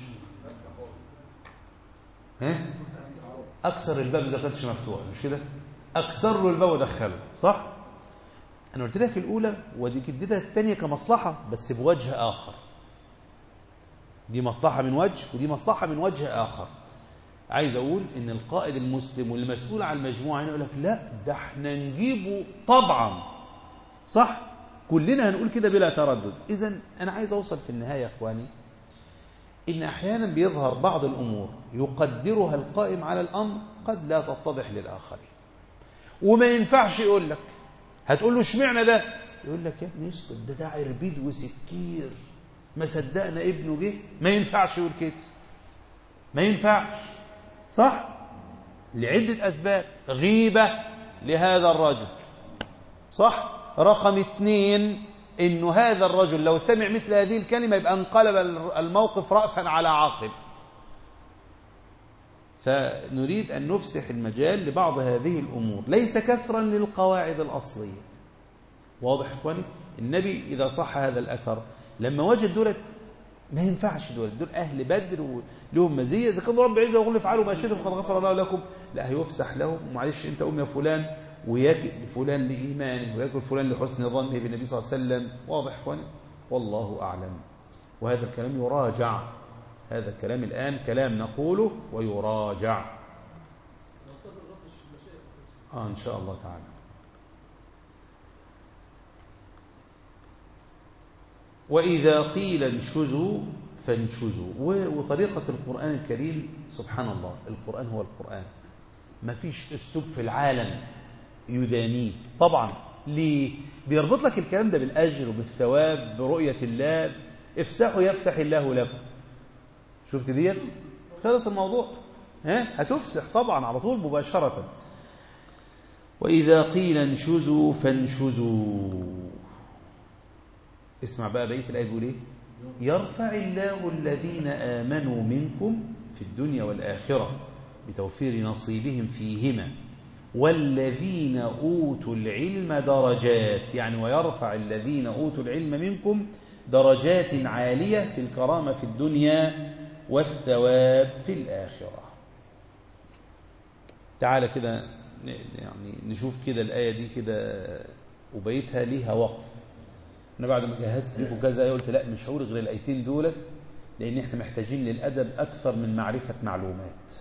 ها اكسر الباب اذا كانش مفتوح مش كده اكسر له الباب ودخله صح انا قلت لك الاولى ودي كده الثانيه كمصلحه بس بوجه اخر دي مصلحه من وجه ودي مصلحه من وجه اخر عايز اقول ان القائد المسلم والمسؤول عن المجموعه هنا يقول لك لا ده احنا نجيبه طبعا صح كلنا هنقول كده بلا تردد اذا انا عايز اوصل في النهايه يا اخواني ان احيانا بيظهر بعض الامور يقدرها القائم على الامر قد لا تتضح للاخرين وما ينفعش يقول لك هتقول له اشمعنى ده يقول لك يا ابني اسكت ده ده عربيد وسكير ما صدقنا ابنه جه ما ينفعش يقول كده ما ينفعش صح لعدة أسباب غيبة لهذا الرجل صح رقم اثنين انه هذا الرجل لو سمع مثل هذه الكلمة يبقى انقلب الموقف رأسا على عقب فنريد أن نفسح المجال لبعض هذه الأمور ليس كسرا للقواعد الأصلية واضح إخواني النبي إذا صح هذا الأثر لما وجد دولة ما ينفعش دول دول أهل بدر ولهم مزية إذا كان رب عزة ويقول افعلوا ما شئتم قد غفر الله لكم لا هيفسح لهم ومعلش أنت أم يا فلان ويكل فلان لإيمانه ويكل فلان لحسن ظنه بالنبي صلى الله عليه وسلم واضح إخواني والله أعلم وهذا الكلام يراجع هذا الكلام الآن كلام نقوله ويراجع آه إن شاء الله تعالى وإذا قيل انشزوا فانشزوا وطريقة القرآن الكريم سبحان الله القرآن هو القرآن ما فيش أسلوب في العالم يدانيه طبعا ليه بيربط لك الكلام ده بالأجر وبالثواب برؤية الله افسحوا يفسح الله لكم شفت ديت خلص الموضوع ها هتفسح طبعا على طول مباشرة وإذا قيل انشزوا فانشزوا اسمع بقى بقية الآية بيقول إيه يرفع الله الذين آمنوا منكم في الدنيا والآخرة بتوفير نصيبهم فيهما والذين أوتوا العلم درجات يعني ويرفع الذين أوتوا العلم منكم درجات عالية في الكرامة في الدنيا والثواب في الآخرة تعالى كده يعني نشوف كده الآية دي كده وبيتها ليها وقف أنا بعد ما جهزت لكم كذا آية قلت لا مش هقول غير الآيتين دولت لأن احنا محتاجين للأدب أكثر من معرفة معلومات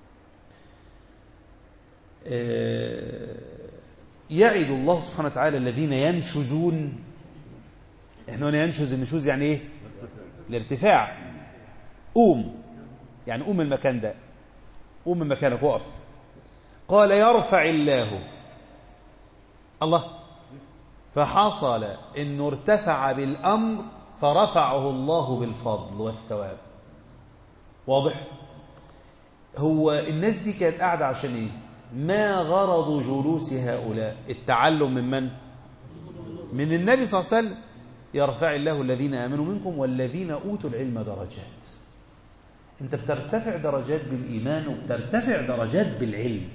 يعد الله سبحانه وتعالى الذين ينشزون احنا هنا ينشز النشوز يعني ايه الارتفاع قوم يعني قوم من المكان ده قوم من مكانك وقف قال يرفع الله الله فحصل انه ارتفع بالامر فرفعه الله بالفضل والثواب واضح هو الناس دي كانت قاعده عشان ايه ما غرض جلوس هؤلاء التعلم من من من النبي صلى الله عليه وسلم يرفع الله الذين آمنوا منكم والذين أوتوا العلم درجات أنت بترتفع درجات بالإيمان وبترتفع درجات بالعلم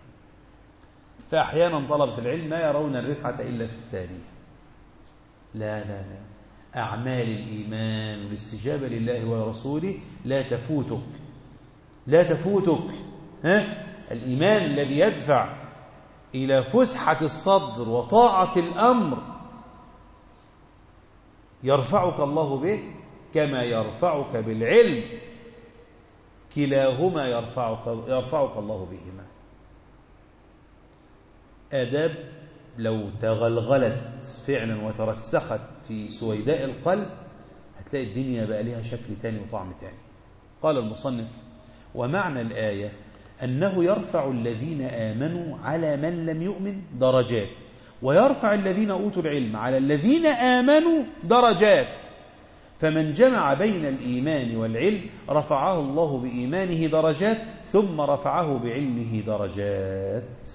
فأحيانا طلبة العلم ما يرون الرفعة إلا في الثانية لا لا لا أعمال الإيمان والاستجابة لله ورسوله لا تفوتك لا تفوتك ها؟ الإيمان الذي يدفع إلى فسحة الصدر وطاعة الأمر يرفعك الله به كما يرفعك بالعلم كلاهما يرفعك, يرفعك الله بهما آداب لو تغلغلت فعلا وترسخت في سويداء القلب هتلاقي الدنيا بقى لها شكل تاني وطعم تاني قال المصنف ومعنى الآية أنه يرفع الذين آمنوا على من لم يؤمن درجات ويرفع الذين أوتوا العلم على الذين آمنوا درجات فمن جمع بين الإيمان والعلم رفعه الله بإيمانه درجات ثم رفعه بعلمه درجات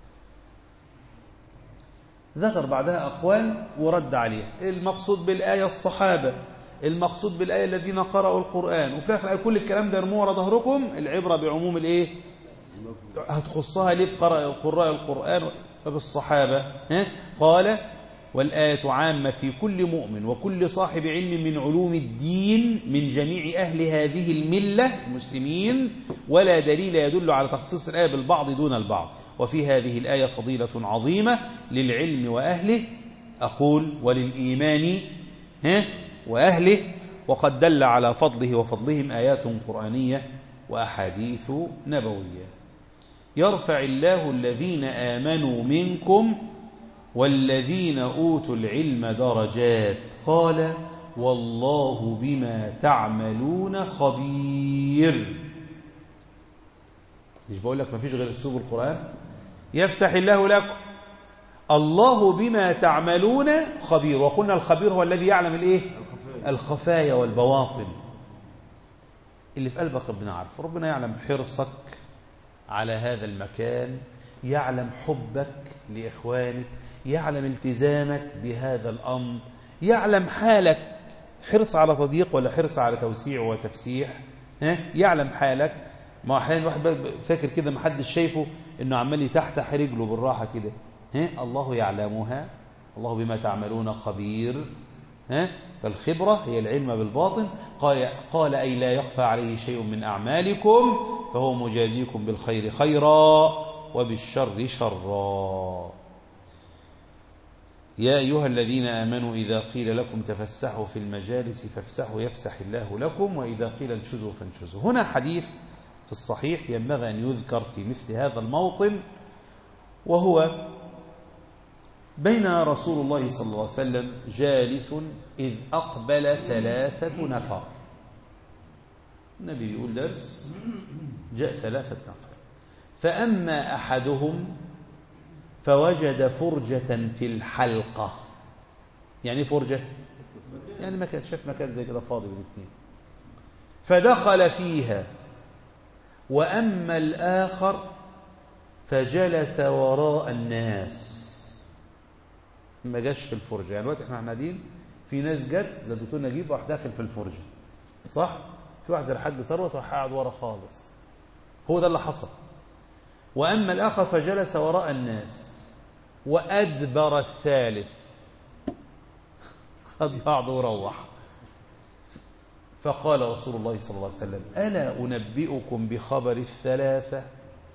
ذكر بعدها أقوال ورد عليها المقصود بالآية الصحابة المقصود بالآية الذين قرأوا القرآن وفي الآخر كل الكلام ده يرموه ورا ظهركم العبرة بعموم الإيه هتخصها ليه بقراء القرآن وبالصحابة ها؟ قال والآية عامة في كل مؤمن وكل صاحب علم من علوم الدين من جميع أهل هذه الملة المسلمين ولا دليل يدل على تخصيص الآية بالبعض دون البعض وفي هذه الآية فضيلة عظيمة للعلم وأهله أقول وللإيمان ها؟ وأهله وقد دل على فضله وفضلهم آيات قرآنية وأحاديث نبوية يرفع الله الذين آمنوا منكم والذين أوتوا العلم درجات قال والله بما تعملون خبير مش بقول لك ما فيش غير اسلوب القرآن يفسح الله لكم الله بما تعملون خبير وقلنا الخبير هو الذي يعلم الايه الخفايا والبواطن اللي في قلبك ربنا عارف ربنا يعلم حرصك على هذا المكان يعلم حبك لإخوانك يعلم التزامك بهذا الأمر يعلم حالك حرص على تضييق ولا حرص على توسيع وتفسيح ها؟ يعلم حالك ما احيانا واحد فاكر كده ما حدش شايفه انه عمال يتحتح رجله بالراحه كده ها الله يعلمها الله بما تعملون خبير ها فالخبرة هي العلم بالباطن قال, قال أي لا يخفى عليه شيء من أعمالكم فهو مجازيكم بالخير خيرا وبالشر شرا يا أيها الذين آمنوا إذا قيل لكم تفسحوا في المجالس فافسحوا يفسح الله لكم وإذا قيل انشزوا فانشزوا هنا حديث في الصحيح ينبغي أن يذكر في مثل هذا الموطن وهو بين رسول الله صلى الله عليه وسلم جالس إذ أقبل ثلاثة نفر النبي يقول درس جاء ثلاثة نفر فأما أحدهم فوجد فرجة في الحلقة يعني فرجة يعني مكان شاف مكان زي كده فاضي بالاثنين فدخل فيها وأما الآخر فجلس وراء الناس ما جاش في الفرجة يعني دلوقتي احنا قاعدين في ناس جت زي الدكتور نجيب راح داخل في الفرجة صح؟ في واحد زي الحاج ثروت راح قاعد ورا خالص هو ده اللي حصل وأما الآخر فجلس وراء الناس وأدبر الثالث خد بعضه وروح فقال رسول الله صلى الله عليه وسلم ألا أنبئكم بخبر الثلاثة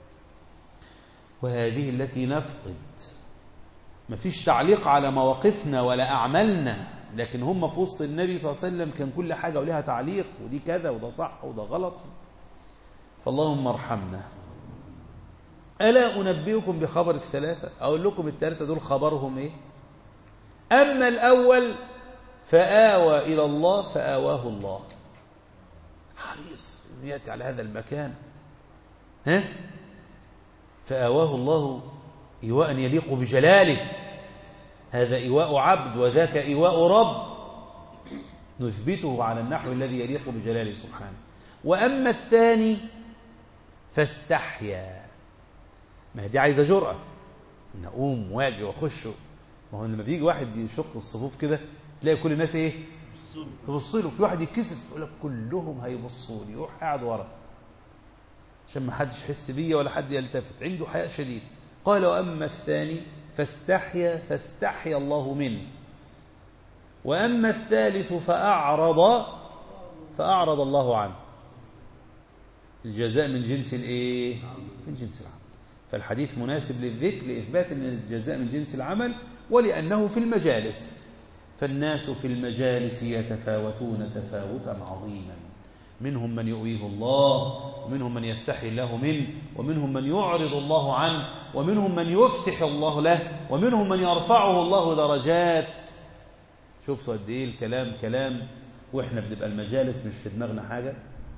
وهذه التي نفقد ما فيش تعليق على مواقفنا ولا أعمالنا لكن هم في وسط النبي صلى الله عليه وسلم كان كل حاجة ولها تعليق ودي كذا وده صح وده غلط فاللهم ارحمنا ألا أنبئكم بخبر الثلاثة أقول لكم الثلاثة دول خبرهم إيه أما الأول فآوى إلى الله فآواه الله حريص يأتي على هذا المكان ها فآواه الله إيواء يليق بجلاله هذا إيواء عبد وذاك إيواء رب نثبته على النحو الذي يليق بجلاله سبحانه وأما الثاني فاستحيا ما دي عايزة جرأة إن أقوم واجي وأخش ما هو لما بيجي واحد يشق الصفوف كده تلاقي كل الناس إيه تبص له في واحد يتكسف يقول لك كلهم هيبصوا لي يروح قاعد ورا عشان ما حدش يحس بيا ولا حد يلتفت عنده حياء شديد قال وأما الثاني فاستحيا فاستحيا الله منه وأما الثالث فأعرض فأعرض الله عنه الجزاء من جنس الايه من جنس العمل فالحديث مناسب للذكر لإثبات أن الجزاء من جنس العمل ولأنه في المجالس فالناس في المجالس يتفاوتون تفاوتا عظيما منهم من يؤويه الله ومنهم من يستحي الله منه ومنهم من يعرض الله عنه ومنهم من يفسح الله له ومنهم من يرفعه الله درجات شوفوا قد ايه الكلام كلام واحنا بنبقى المجالس مش في دماغنا حاجه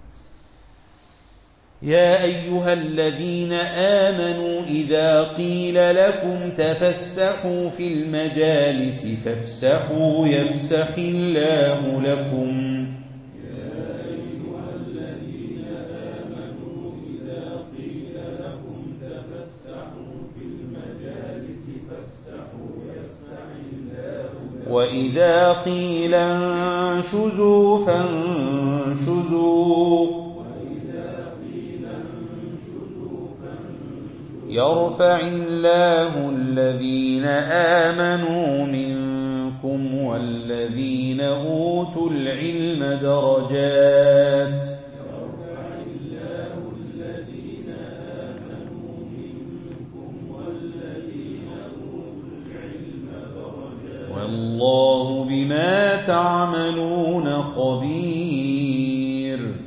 يا ايها الذين امنوا اذا قيل لكم تفسحوا في المجالس فافسحوا يفسح الله لكم وإذا قيل انشزوا فانشزوا يرفع الله الذين آمنوا منكم والذين أوتوا العلم درجات والله بما تعملون خبير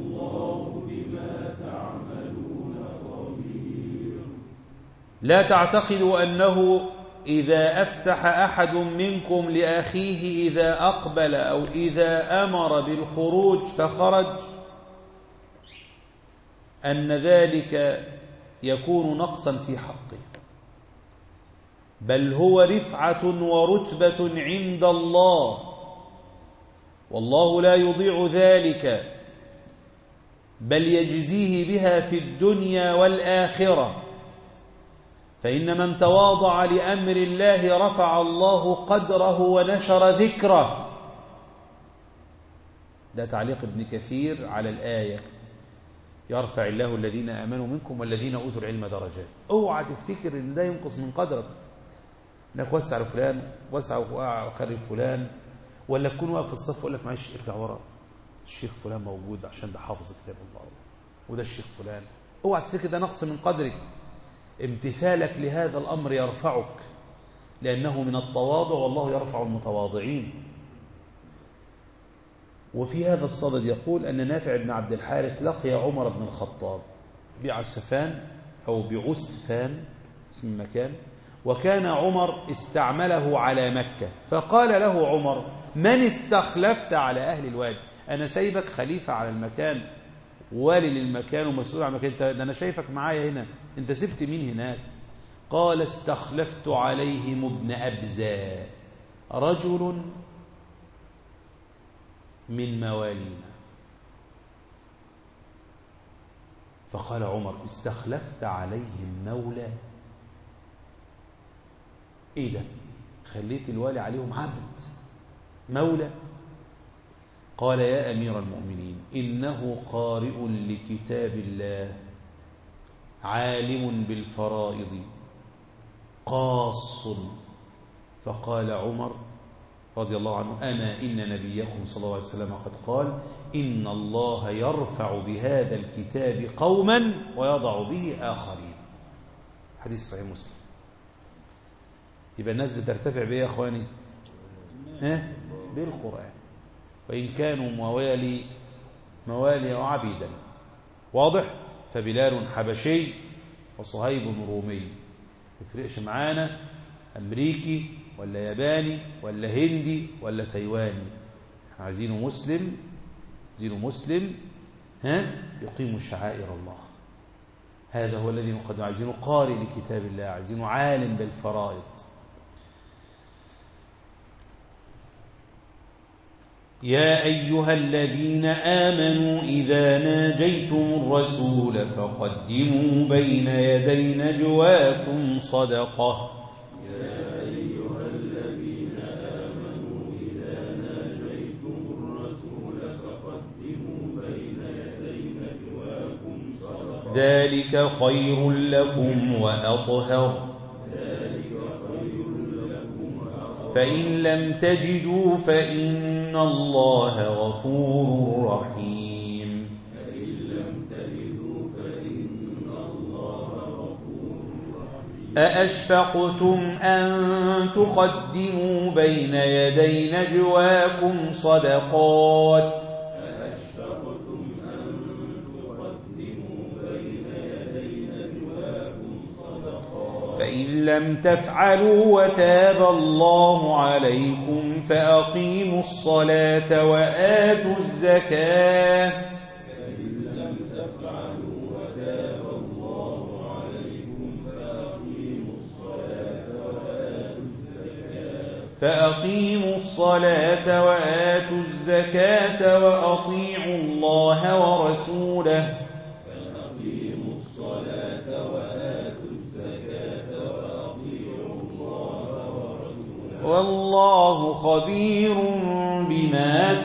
لا تعتقدوا أنه إذا أفسح أحد منكم لأخيه إذا أقبل أو إذا أمر بالخروج فخرج أن ذلك يكون نقصا في حقه بل هو رفعة ورتبة عند الله والله لا يضيع ذلك بل يجزيه بها في الدنيا والآخرة فإن من تواضع لأمر الله رفع الله قدره ونشر ذكره ده تعليق ابن كثير على الآية يرفع الله الذين آمنوا منكم والذين أوتوا العلم درجات اوعى تفتكر ان ده ينقص من قدرك انك وسع لفلان وسع وخرج فلان ولا تكون واقف في الصف ويقول لك معلش ارجع ورا الشيخ فلان موجود عشان ده حافظ كتاب الله وده الشيخ فلان اوعى تفتكر ده نقص من قدرك امتثالك لهذا الأمر يرفعك لأنه من التواضع والله يرفع المتواضعين وفي هذا الصدد يقول أن نافع بن عبد الحارث لقي عمر بن الخطاب بعسفان أو بعسفان اسم المكان وكان عمر استعمله على مكة فقال له عمر من استخلفت على أهل الوادي أنا سايبك خليفة على المكان والي للمكان ومسؤول عن المكان ده أنا شايفك معايا هنا أنت سبت مين هناك قال استخلفت عليهم ابن أبزا رجل من موالينا فقال عمر استخلفت عليهم مولى ايه ده خليت الوالي عليهم عبد مولى قال يا امير المؤمنين انه قارئ لكتاب الله عالم بالفرائض قاص فقال عمر رضي الله عنه أما إن نبيكم صلى الله عليه وسلم قد قال إن الله يرفع بهذا الكتاب قوما ويضع به آخرين حديث صحيح مسلم يبقى الناس بترتفع بإيه يا أخواني ها؟ بالقرآن وإن كانوا موالي موالي وعبيدا واضح فبلال حبشي وصهيب رومي تفرقش معانا أمريكي ولا ياباني ولا هندي ولا تايواني عايزينه مسلم عايزينه مسلم ها يقيم شعائر الله هذا هو الذي نقدم عايزينه قارئ لكتاب الله عايزينه عالم بالفرائض يا أيها الذين آمنوا إذا ناجيتم الرسول فقدموا بين يدي نجواكم صدقة يا أيها الذين آمنوا إذا ناجيتم الرسول فقدموا بين يدي نجواكم صدقة ذلك خير لكم وأطهر ذلك خير لكم وأطهر فإن لم تجدوا فإن الله غفور رحيم فإن لم تجدوا فإن الله غفور رحيم أأشفقتم أن تقدموا بين يدي نجواكم صدقات أأشفقتم أن تقدموا بين يدي نجواكم صدقات فإن لم تفعلوا وتاب الله عليكم فأقيموا الصلاة وآتوا الزكاة فإن لم تفعلوا وتاب الله عليكم فأقيموا الصلاة وآتوا الزكاة فأقيموا الصلاة وآتوا الزكاة وأطيعوا الله ورسوله فأقيموا الصلاة وآتوا الزكاة وأطيعوا الله ورسوله والله خبير بما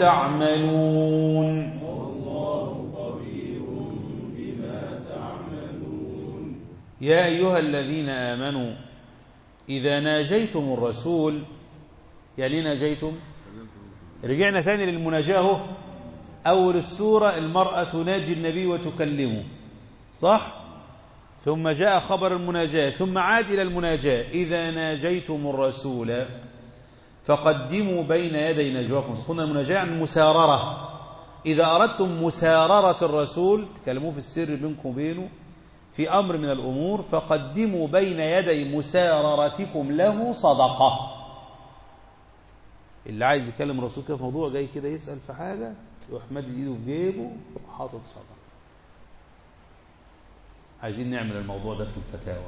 تعملون والله خبير بما تعملون يا أيها الذين آمنوا إذا ناجيتم الرسول يا ليه ناجيتم رجعنا ثاني للمناجاة اهو. أول السورة المرأة تناجي النبي وتكلمه صح ثم جاء خبر المناجاة ثم عاد إلى المناجاة إذا ناجيتم الرسول فقدموا بين يدي نجواكم قلنا المناجاة عن مساررة إذا أردتم مساررة الرسول تكلموا في السر بينكم وبينه في أمر من الأمور فقدموا بين يدي مساررتكم له صدقة اللي عايز يكلم الرسول كده في موضوع جاي كده يسأل في حاجة يروح مادد ايده في جيبه وحاطط صدقة عايزين نعمل الموضوع ده في الفتاوى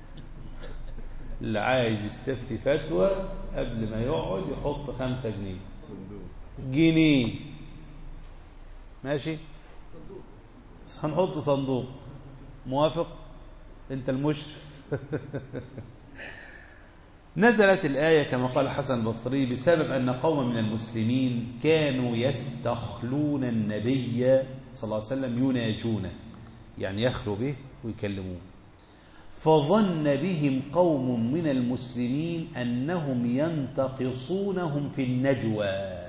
اللي عايز يستفتي فتوى قبل ما يقعد يحط خمسة جنيه جنيه ماشي بس هنحط صندوق موافق انت المشرف نزلت الآية كما قال الحسن البصري بسبب أن قوما من المسلمين كانوا يستخلون النبي صلى الله عليه وسلم يناجونه يعني يخلو به ويكلموه فظن بهم قوم من المسلمين أنهم ينتقصونهم في النجوى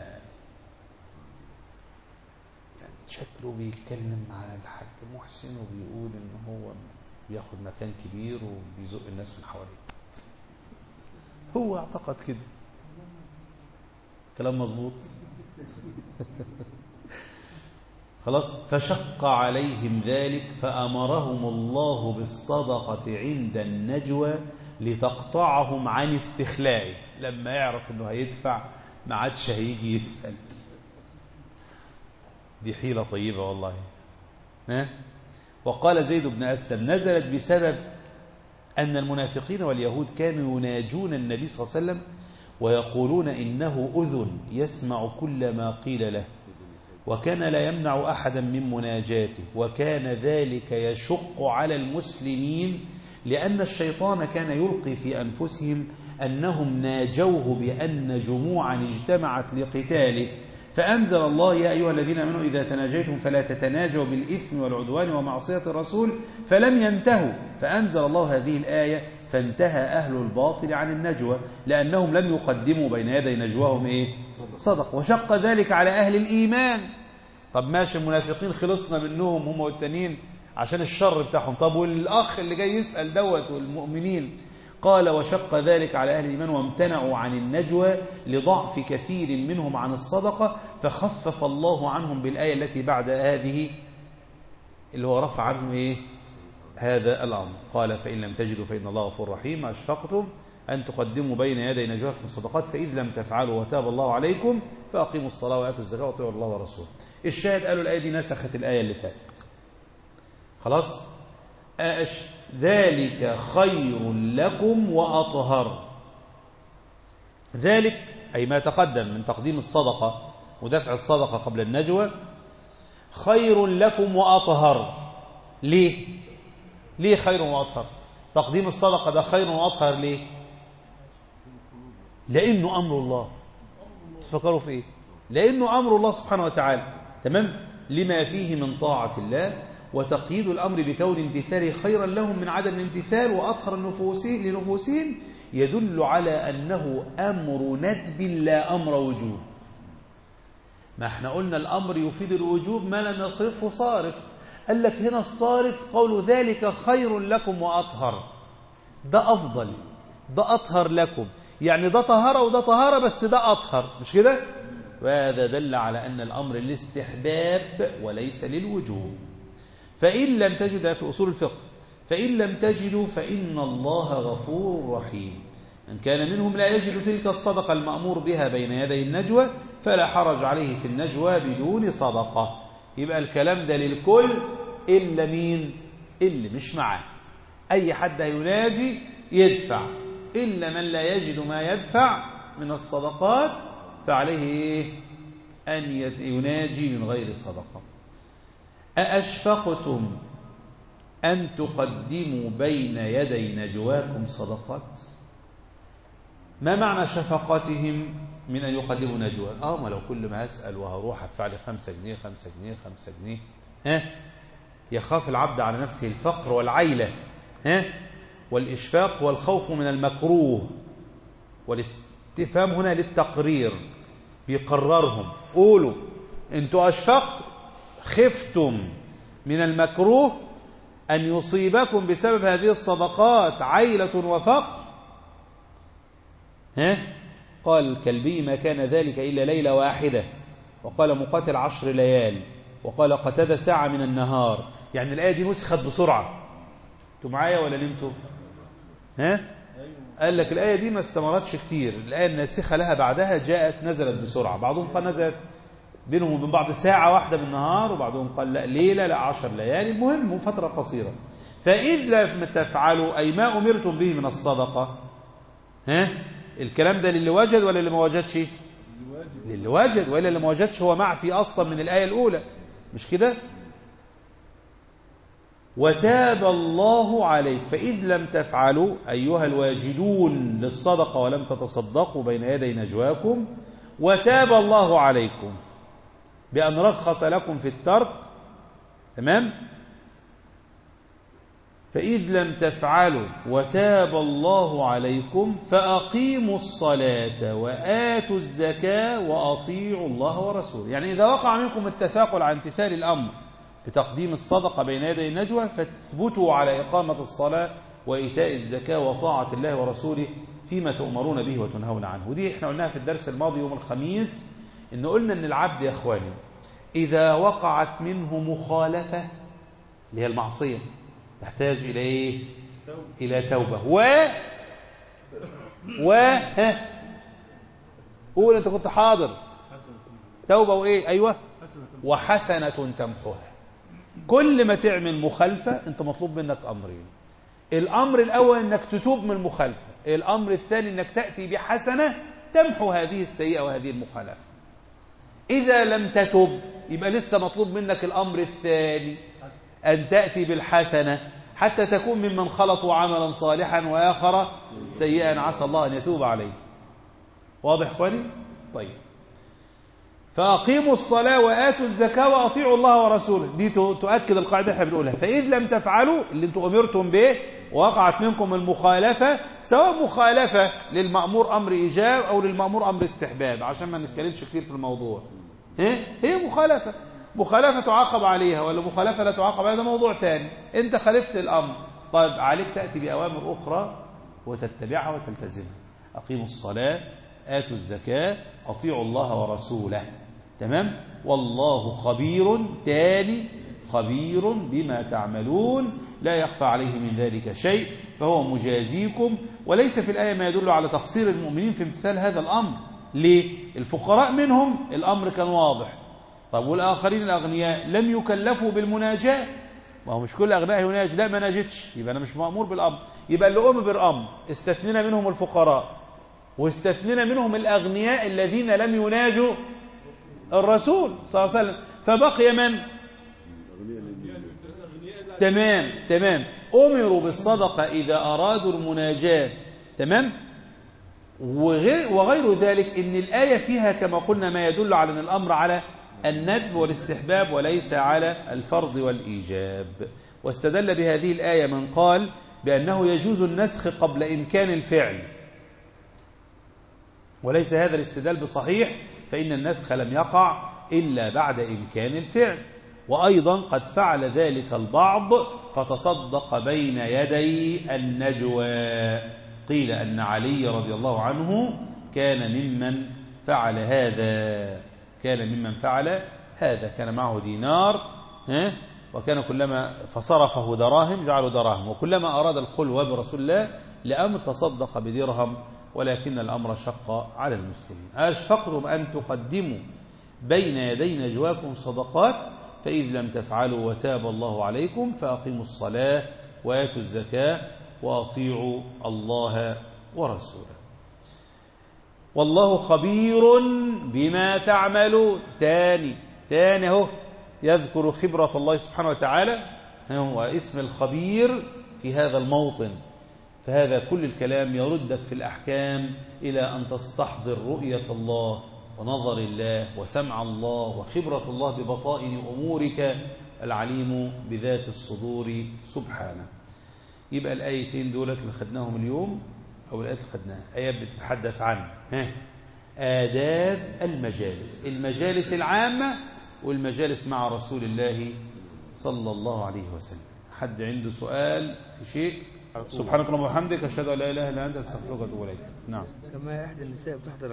يعني شكله بيتكلم على الحاج محسن وبيقول ان هو بياخد مكان كبير وبيزق الناس من حواليه هو اعتقد كده كلام مظبوط خلاص فشق عليهم ذلك فأمرهم الله بالصدقة عند النجوى لتقطعهم عن استخلائه لما يعرف انه هيدفع ما عادش هيجي يسأل دي حيلة طيبة والله ها؟ وقال زيد بن أسلم نزلت بسبب أن المنافقين واليهود كانوا يناجون النبي صلى الله عليه وسلم ويقولون إنه أذن يسمع كل ما قيل له وكان لا يمنع أحدا من مناجاته وكان ذلك يشق على المسلمين لأن الشيطان كان يلقي في أنفسهم أنهم ناجوه بأن جموعا اجتمعت لقتاله فأنزل الله يا أيها الذين آمنوا إذا تناجيتم فلا تتناجوا بالإثم والعدوان ومعصية الرسول فلم ينتهوا فأنزل الله هذه الآية فانتهى أهل الباطل عن النجوى لأنهم لم يقدموا بين يدي نجواهم إيه؟ صدق وشق ذلك على أهل الإيمان طب ماشي المنافقين خلصنا منهم هم والتانيين عشان الشر بتاعهم طب والأخ اللي جاي يسأل دوت والمؤمنين قال وشق ذلك على أهل الإيمان وامتنعوا عن النجوى لضعف كثير منهم عن الصدقة فخفف الله عنهم بالآية التي بعد هذه اللي هو رفع عنهم إيه هذا الأمر قال فإن لم تجدوا فإن الله غفور رحيم أشفقتم أن تقدموا بين يدي نجواكم الصدقات فإذ لم تفعلوا وتاب الله عليكم فأقيموا الصلاة وآتوا الزكاة وأطيعوا الله ورسوله الشاهد قالوا الآية دي نسخت الآية اللي فاتت خلاص أش ذلك خير لكم وأطهر ذلك أي ما تقدم من تقديم الصدقة ودفع الصدقة قبل النجوى خير لكم وأطهر ليه ليه خير وأطهر تقديم الصدقة ده خير وأطهر ليه لأنه أمر الله تفكروا في إيه لأنه أمر الله سبحانه وتعالى تمام لما فيه من طاعة الله وتقييد الأمر بكون امتثاله خيرا لهم من عدم الامتثال وأطهر النفوسين لنفوسهم يدل على أنه أمر ندب لا أمر وجوب ما احنا قلنا الأمر يفيد الوجوب ما لم يصرفه صارف قال لك هنا الصارف قول ذلك خير لكم وأطهر ده أفضل ده أطهر لكم يعني ده طهارة وده طهارة بس ده أطهر مش كده وهذا دل على أن الأمر للاستحباب وليس للوجوب فإن لم تجد في أصول الفقه فإن لم تجدوا فإن الله غفور رحيم من كان منهم لا يجد تلك الصدقة المأمور بها بين يدي النجوى فلا حرج عليه في النجوى بدون صدقة يبقى الكلام ده للكل إلا مين اللي مش معاه أي حد هيناجي يدفع إلا من لا يجد ما يدفع من الصدقات فعليه إيه؟ أن يناجي من غير صدقة أأشفقتم أن تقدموا بين يدي نجواكم صدقات ما معنى شفقتهم من أن يقدموا نجوى آه ما لو كل ما أسأل وهروح أدفع لي خمسة جنيه خمسة جنيه خمسة جنيه ها يخاف العبد على نفسه الفقر والعيلة ها والإشفاق والخوف من المكروه والاستفهام هنا للتقرير بيقررهم قولوا انتوا أشفقتم خفتم من المكروه أن يصيبكم بسبب هذه الصدقات عيلة وفقر ها؟ قال الكلبي ما كان ذلك إلا ليلة واحدة وقال مقاتل عشر ليال وقال قتادة ساعة من النهار يعني الآية دي نسخت بسرعة انتوا معايا ولا نمتوا ها قال لك الآية دي ما استمرتش كتير الآية الناسخة لها بعدها جاءت نزلت بسرعة بعضهم قال نزلت بينهم وبين بعض ساعة واحدة بالنهار وبعضهم قال لا ليلة لا عشر ليالي المهم فترة قصيرة فإذ لم تفعلوا أي ما أمرتم به من الصدقة ها الكلام ده للي وجد ولا اللي ما وجدش للي وجد ولا اللي ما وجدش هو معفي أصلا من الآية الأولى مش كده وتاب الله عليك فإذ لم تفعلوا أيها الواجدون للصدقة ولم تتصدقوا بين يدي نجواكم وتاب الله عليكم بأن رخص لكم في الترك تمام فإذ لم تفعلوا وتاب الله عليكم فأقيموا الصلاة وآتوا الزكاة وأطيعوا الله ورسوله يعني إذا وقع منكم التثاقل عن امتثال الأمر بتقديم الصدقة بين يدي النجوى فاثبتوا على إقامة الصلاة وإيتاء الزكاة وطاعة الله ورسوله فيما تؤمرون به وتنهون عنه ودي احنا قلناها في الدرس الماضي يوم الخميس إن قلنا إن العبد يا إخواني إذا وقعت منه مخالفة اللي هي المعصية تحتاج إلى إيه؟ إلى توبة و و ها قول أنت كنت حاضر توبة وإيه أيوة وحسنة تمحوها كل ما تعمل مخالفة أنت مطلوب منك أمرين الأمر الأول أنك تتوب من المخالفة الأمر الثاني أنك تأتي بحسنة تمحو هذه السيئة وهذه المخالفة إذا لم تتب يبقى لسه مطلوب منك الأمر الثاني أن تأتي بالحسنة حتى تكون ممن خلطوا عملا صالحا وآخر سيئا عسى الله أن يتوب عليه واضح إخواني؟ طيب فأقيموا الصلاة وآتوا الزكاة وأطيعوا الله ورسوله دي تؤكد القاعدة احنا بنقولها فإذ لم تفعلوا اللي انتم أمرتم به وقعت منكم المخالفة سواء مخالفة للمأمور أمر إيجاب أو للمأمور أمر استحباب عشان ما نتكلمش كتير في الموضوع هي مخالفة مخالفة تعاقب عليها ولا مخالفة لا تعاقب عليها ده موضوع تاني انت خالفت الأمر طيب عليك تأتي بأوامر أخرى وتتبعها وتلتزمها أقيموا الصلاة آتوا الزكاة أطيعوا الله ورسوله تمام والله خبير تاني خبير بما تعملون لا يخفى عليه من ذلك شيء فهو مجازيكم وليس في الآية ما يدل على تقصير المؤمنين في امتثال هذا الأمر ليه؟ الفقراء منهم الأمر كان واضح طب والآخرين الأغنياء لم يكلفوا بالمناجاة ما هو مش كل أغنياء يناج لا ما ناجتش يبقى أنا مش مأمور بالأمر يبقى اللي قام بالأمر استثنينا منهم الفقراء واستثنينا منهم الأغنياء الذين لم يناجوا الرسول صلى الله عليه وسلم فبقي من تمام تمام أمروا بالصدقة إذا أرادوا المناجاة تمام وغير, وغير ذلك إن الآية فيها كما قلنا ما يدل على أن الأمر على الندب والاستحباب وليس على الفرض والإيجاب واستدل بهذه الآية من قال بأنه يجوز النسخ قبل إمكان الفعل وليس هذا الاستدلال بصحيح فإن النسخ لم يقع إلا بعد إمكان الفعل وأيضا قد فعل ذلك البعض فتصدق بين يدي النجوى قيل أن علي رضي الله عنه كان ممن فعل هذا كان ممن فعل هذا كان معه دينار ها وكان كلما فصرفه دراهم جعله دراهم وكلما أراد الخلوة برسول الله لأمر تصدق بدرهم ولكن الأمر شق على المسلمين أشفقتم أن تقدموا بين يدي نجواكم صدقات فإذ لم تفعلوا وتاب الله عليكم فأقيموا الصلاة وآتوا الزكاة وأطيعوا الله ورسوله والله خبير بما تعملون تاني تاني اهو يذكر خبرة الله سبحانه وتعالى هو اسم الخبير في هذا الموطن فهذا كل الكلام يردك في الأحكام إلى أن تستحضر رؤية الله ونظر الله وسمع الله وخبرة الله ببطائن أمورك العليم بذات الصدور سبحانه يبقى الآيتين دولت اللي خدناهم اليوم أو الآيات اللي خدناها آيات بتتحدث عن ها آداب المجالس المجالس العامة والمجالس مع رسول الله صلى الله عليه وسلم حد عنده سؤال في شيء سبحانك اللهم وبحمدك أشهد أن لا إله إلا أنت أستغفرك وأتوب إليك نعم كما إحدى النساء بتحضر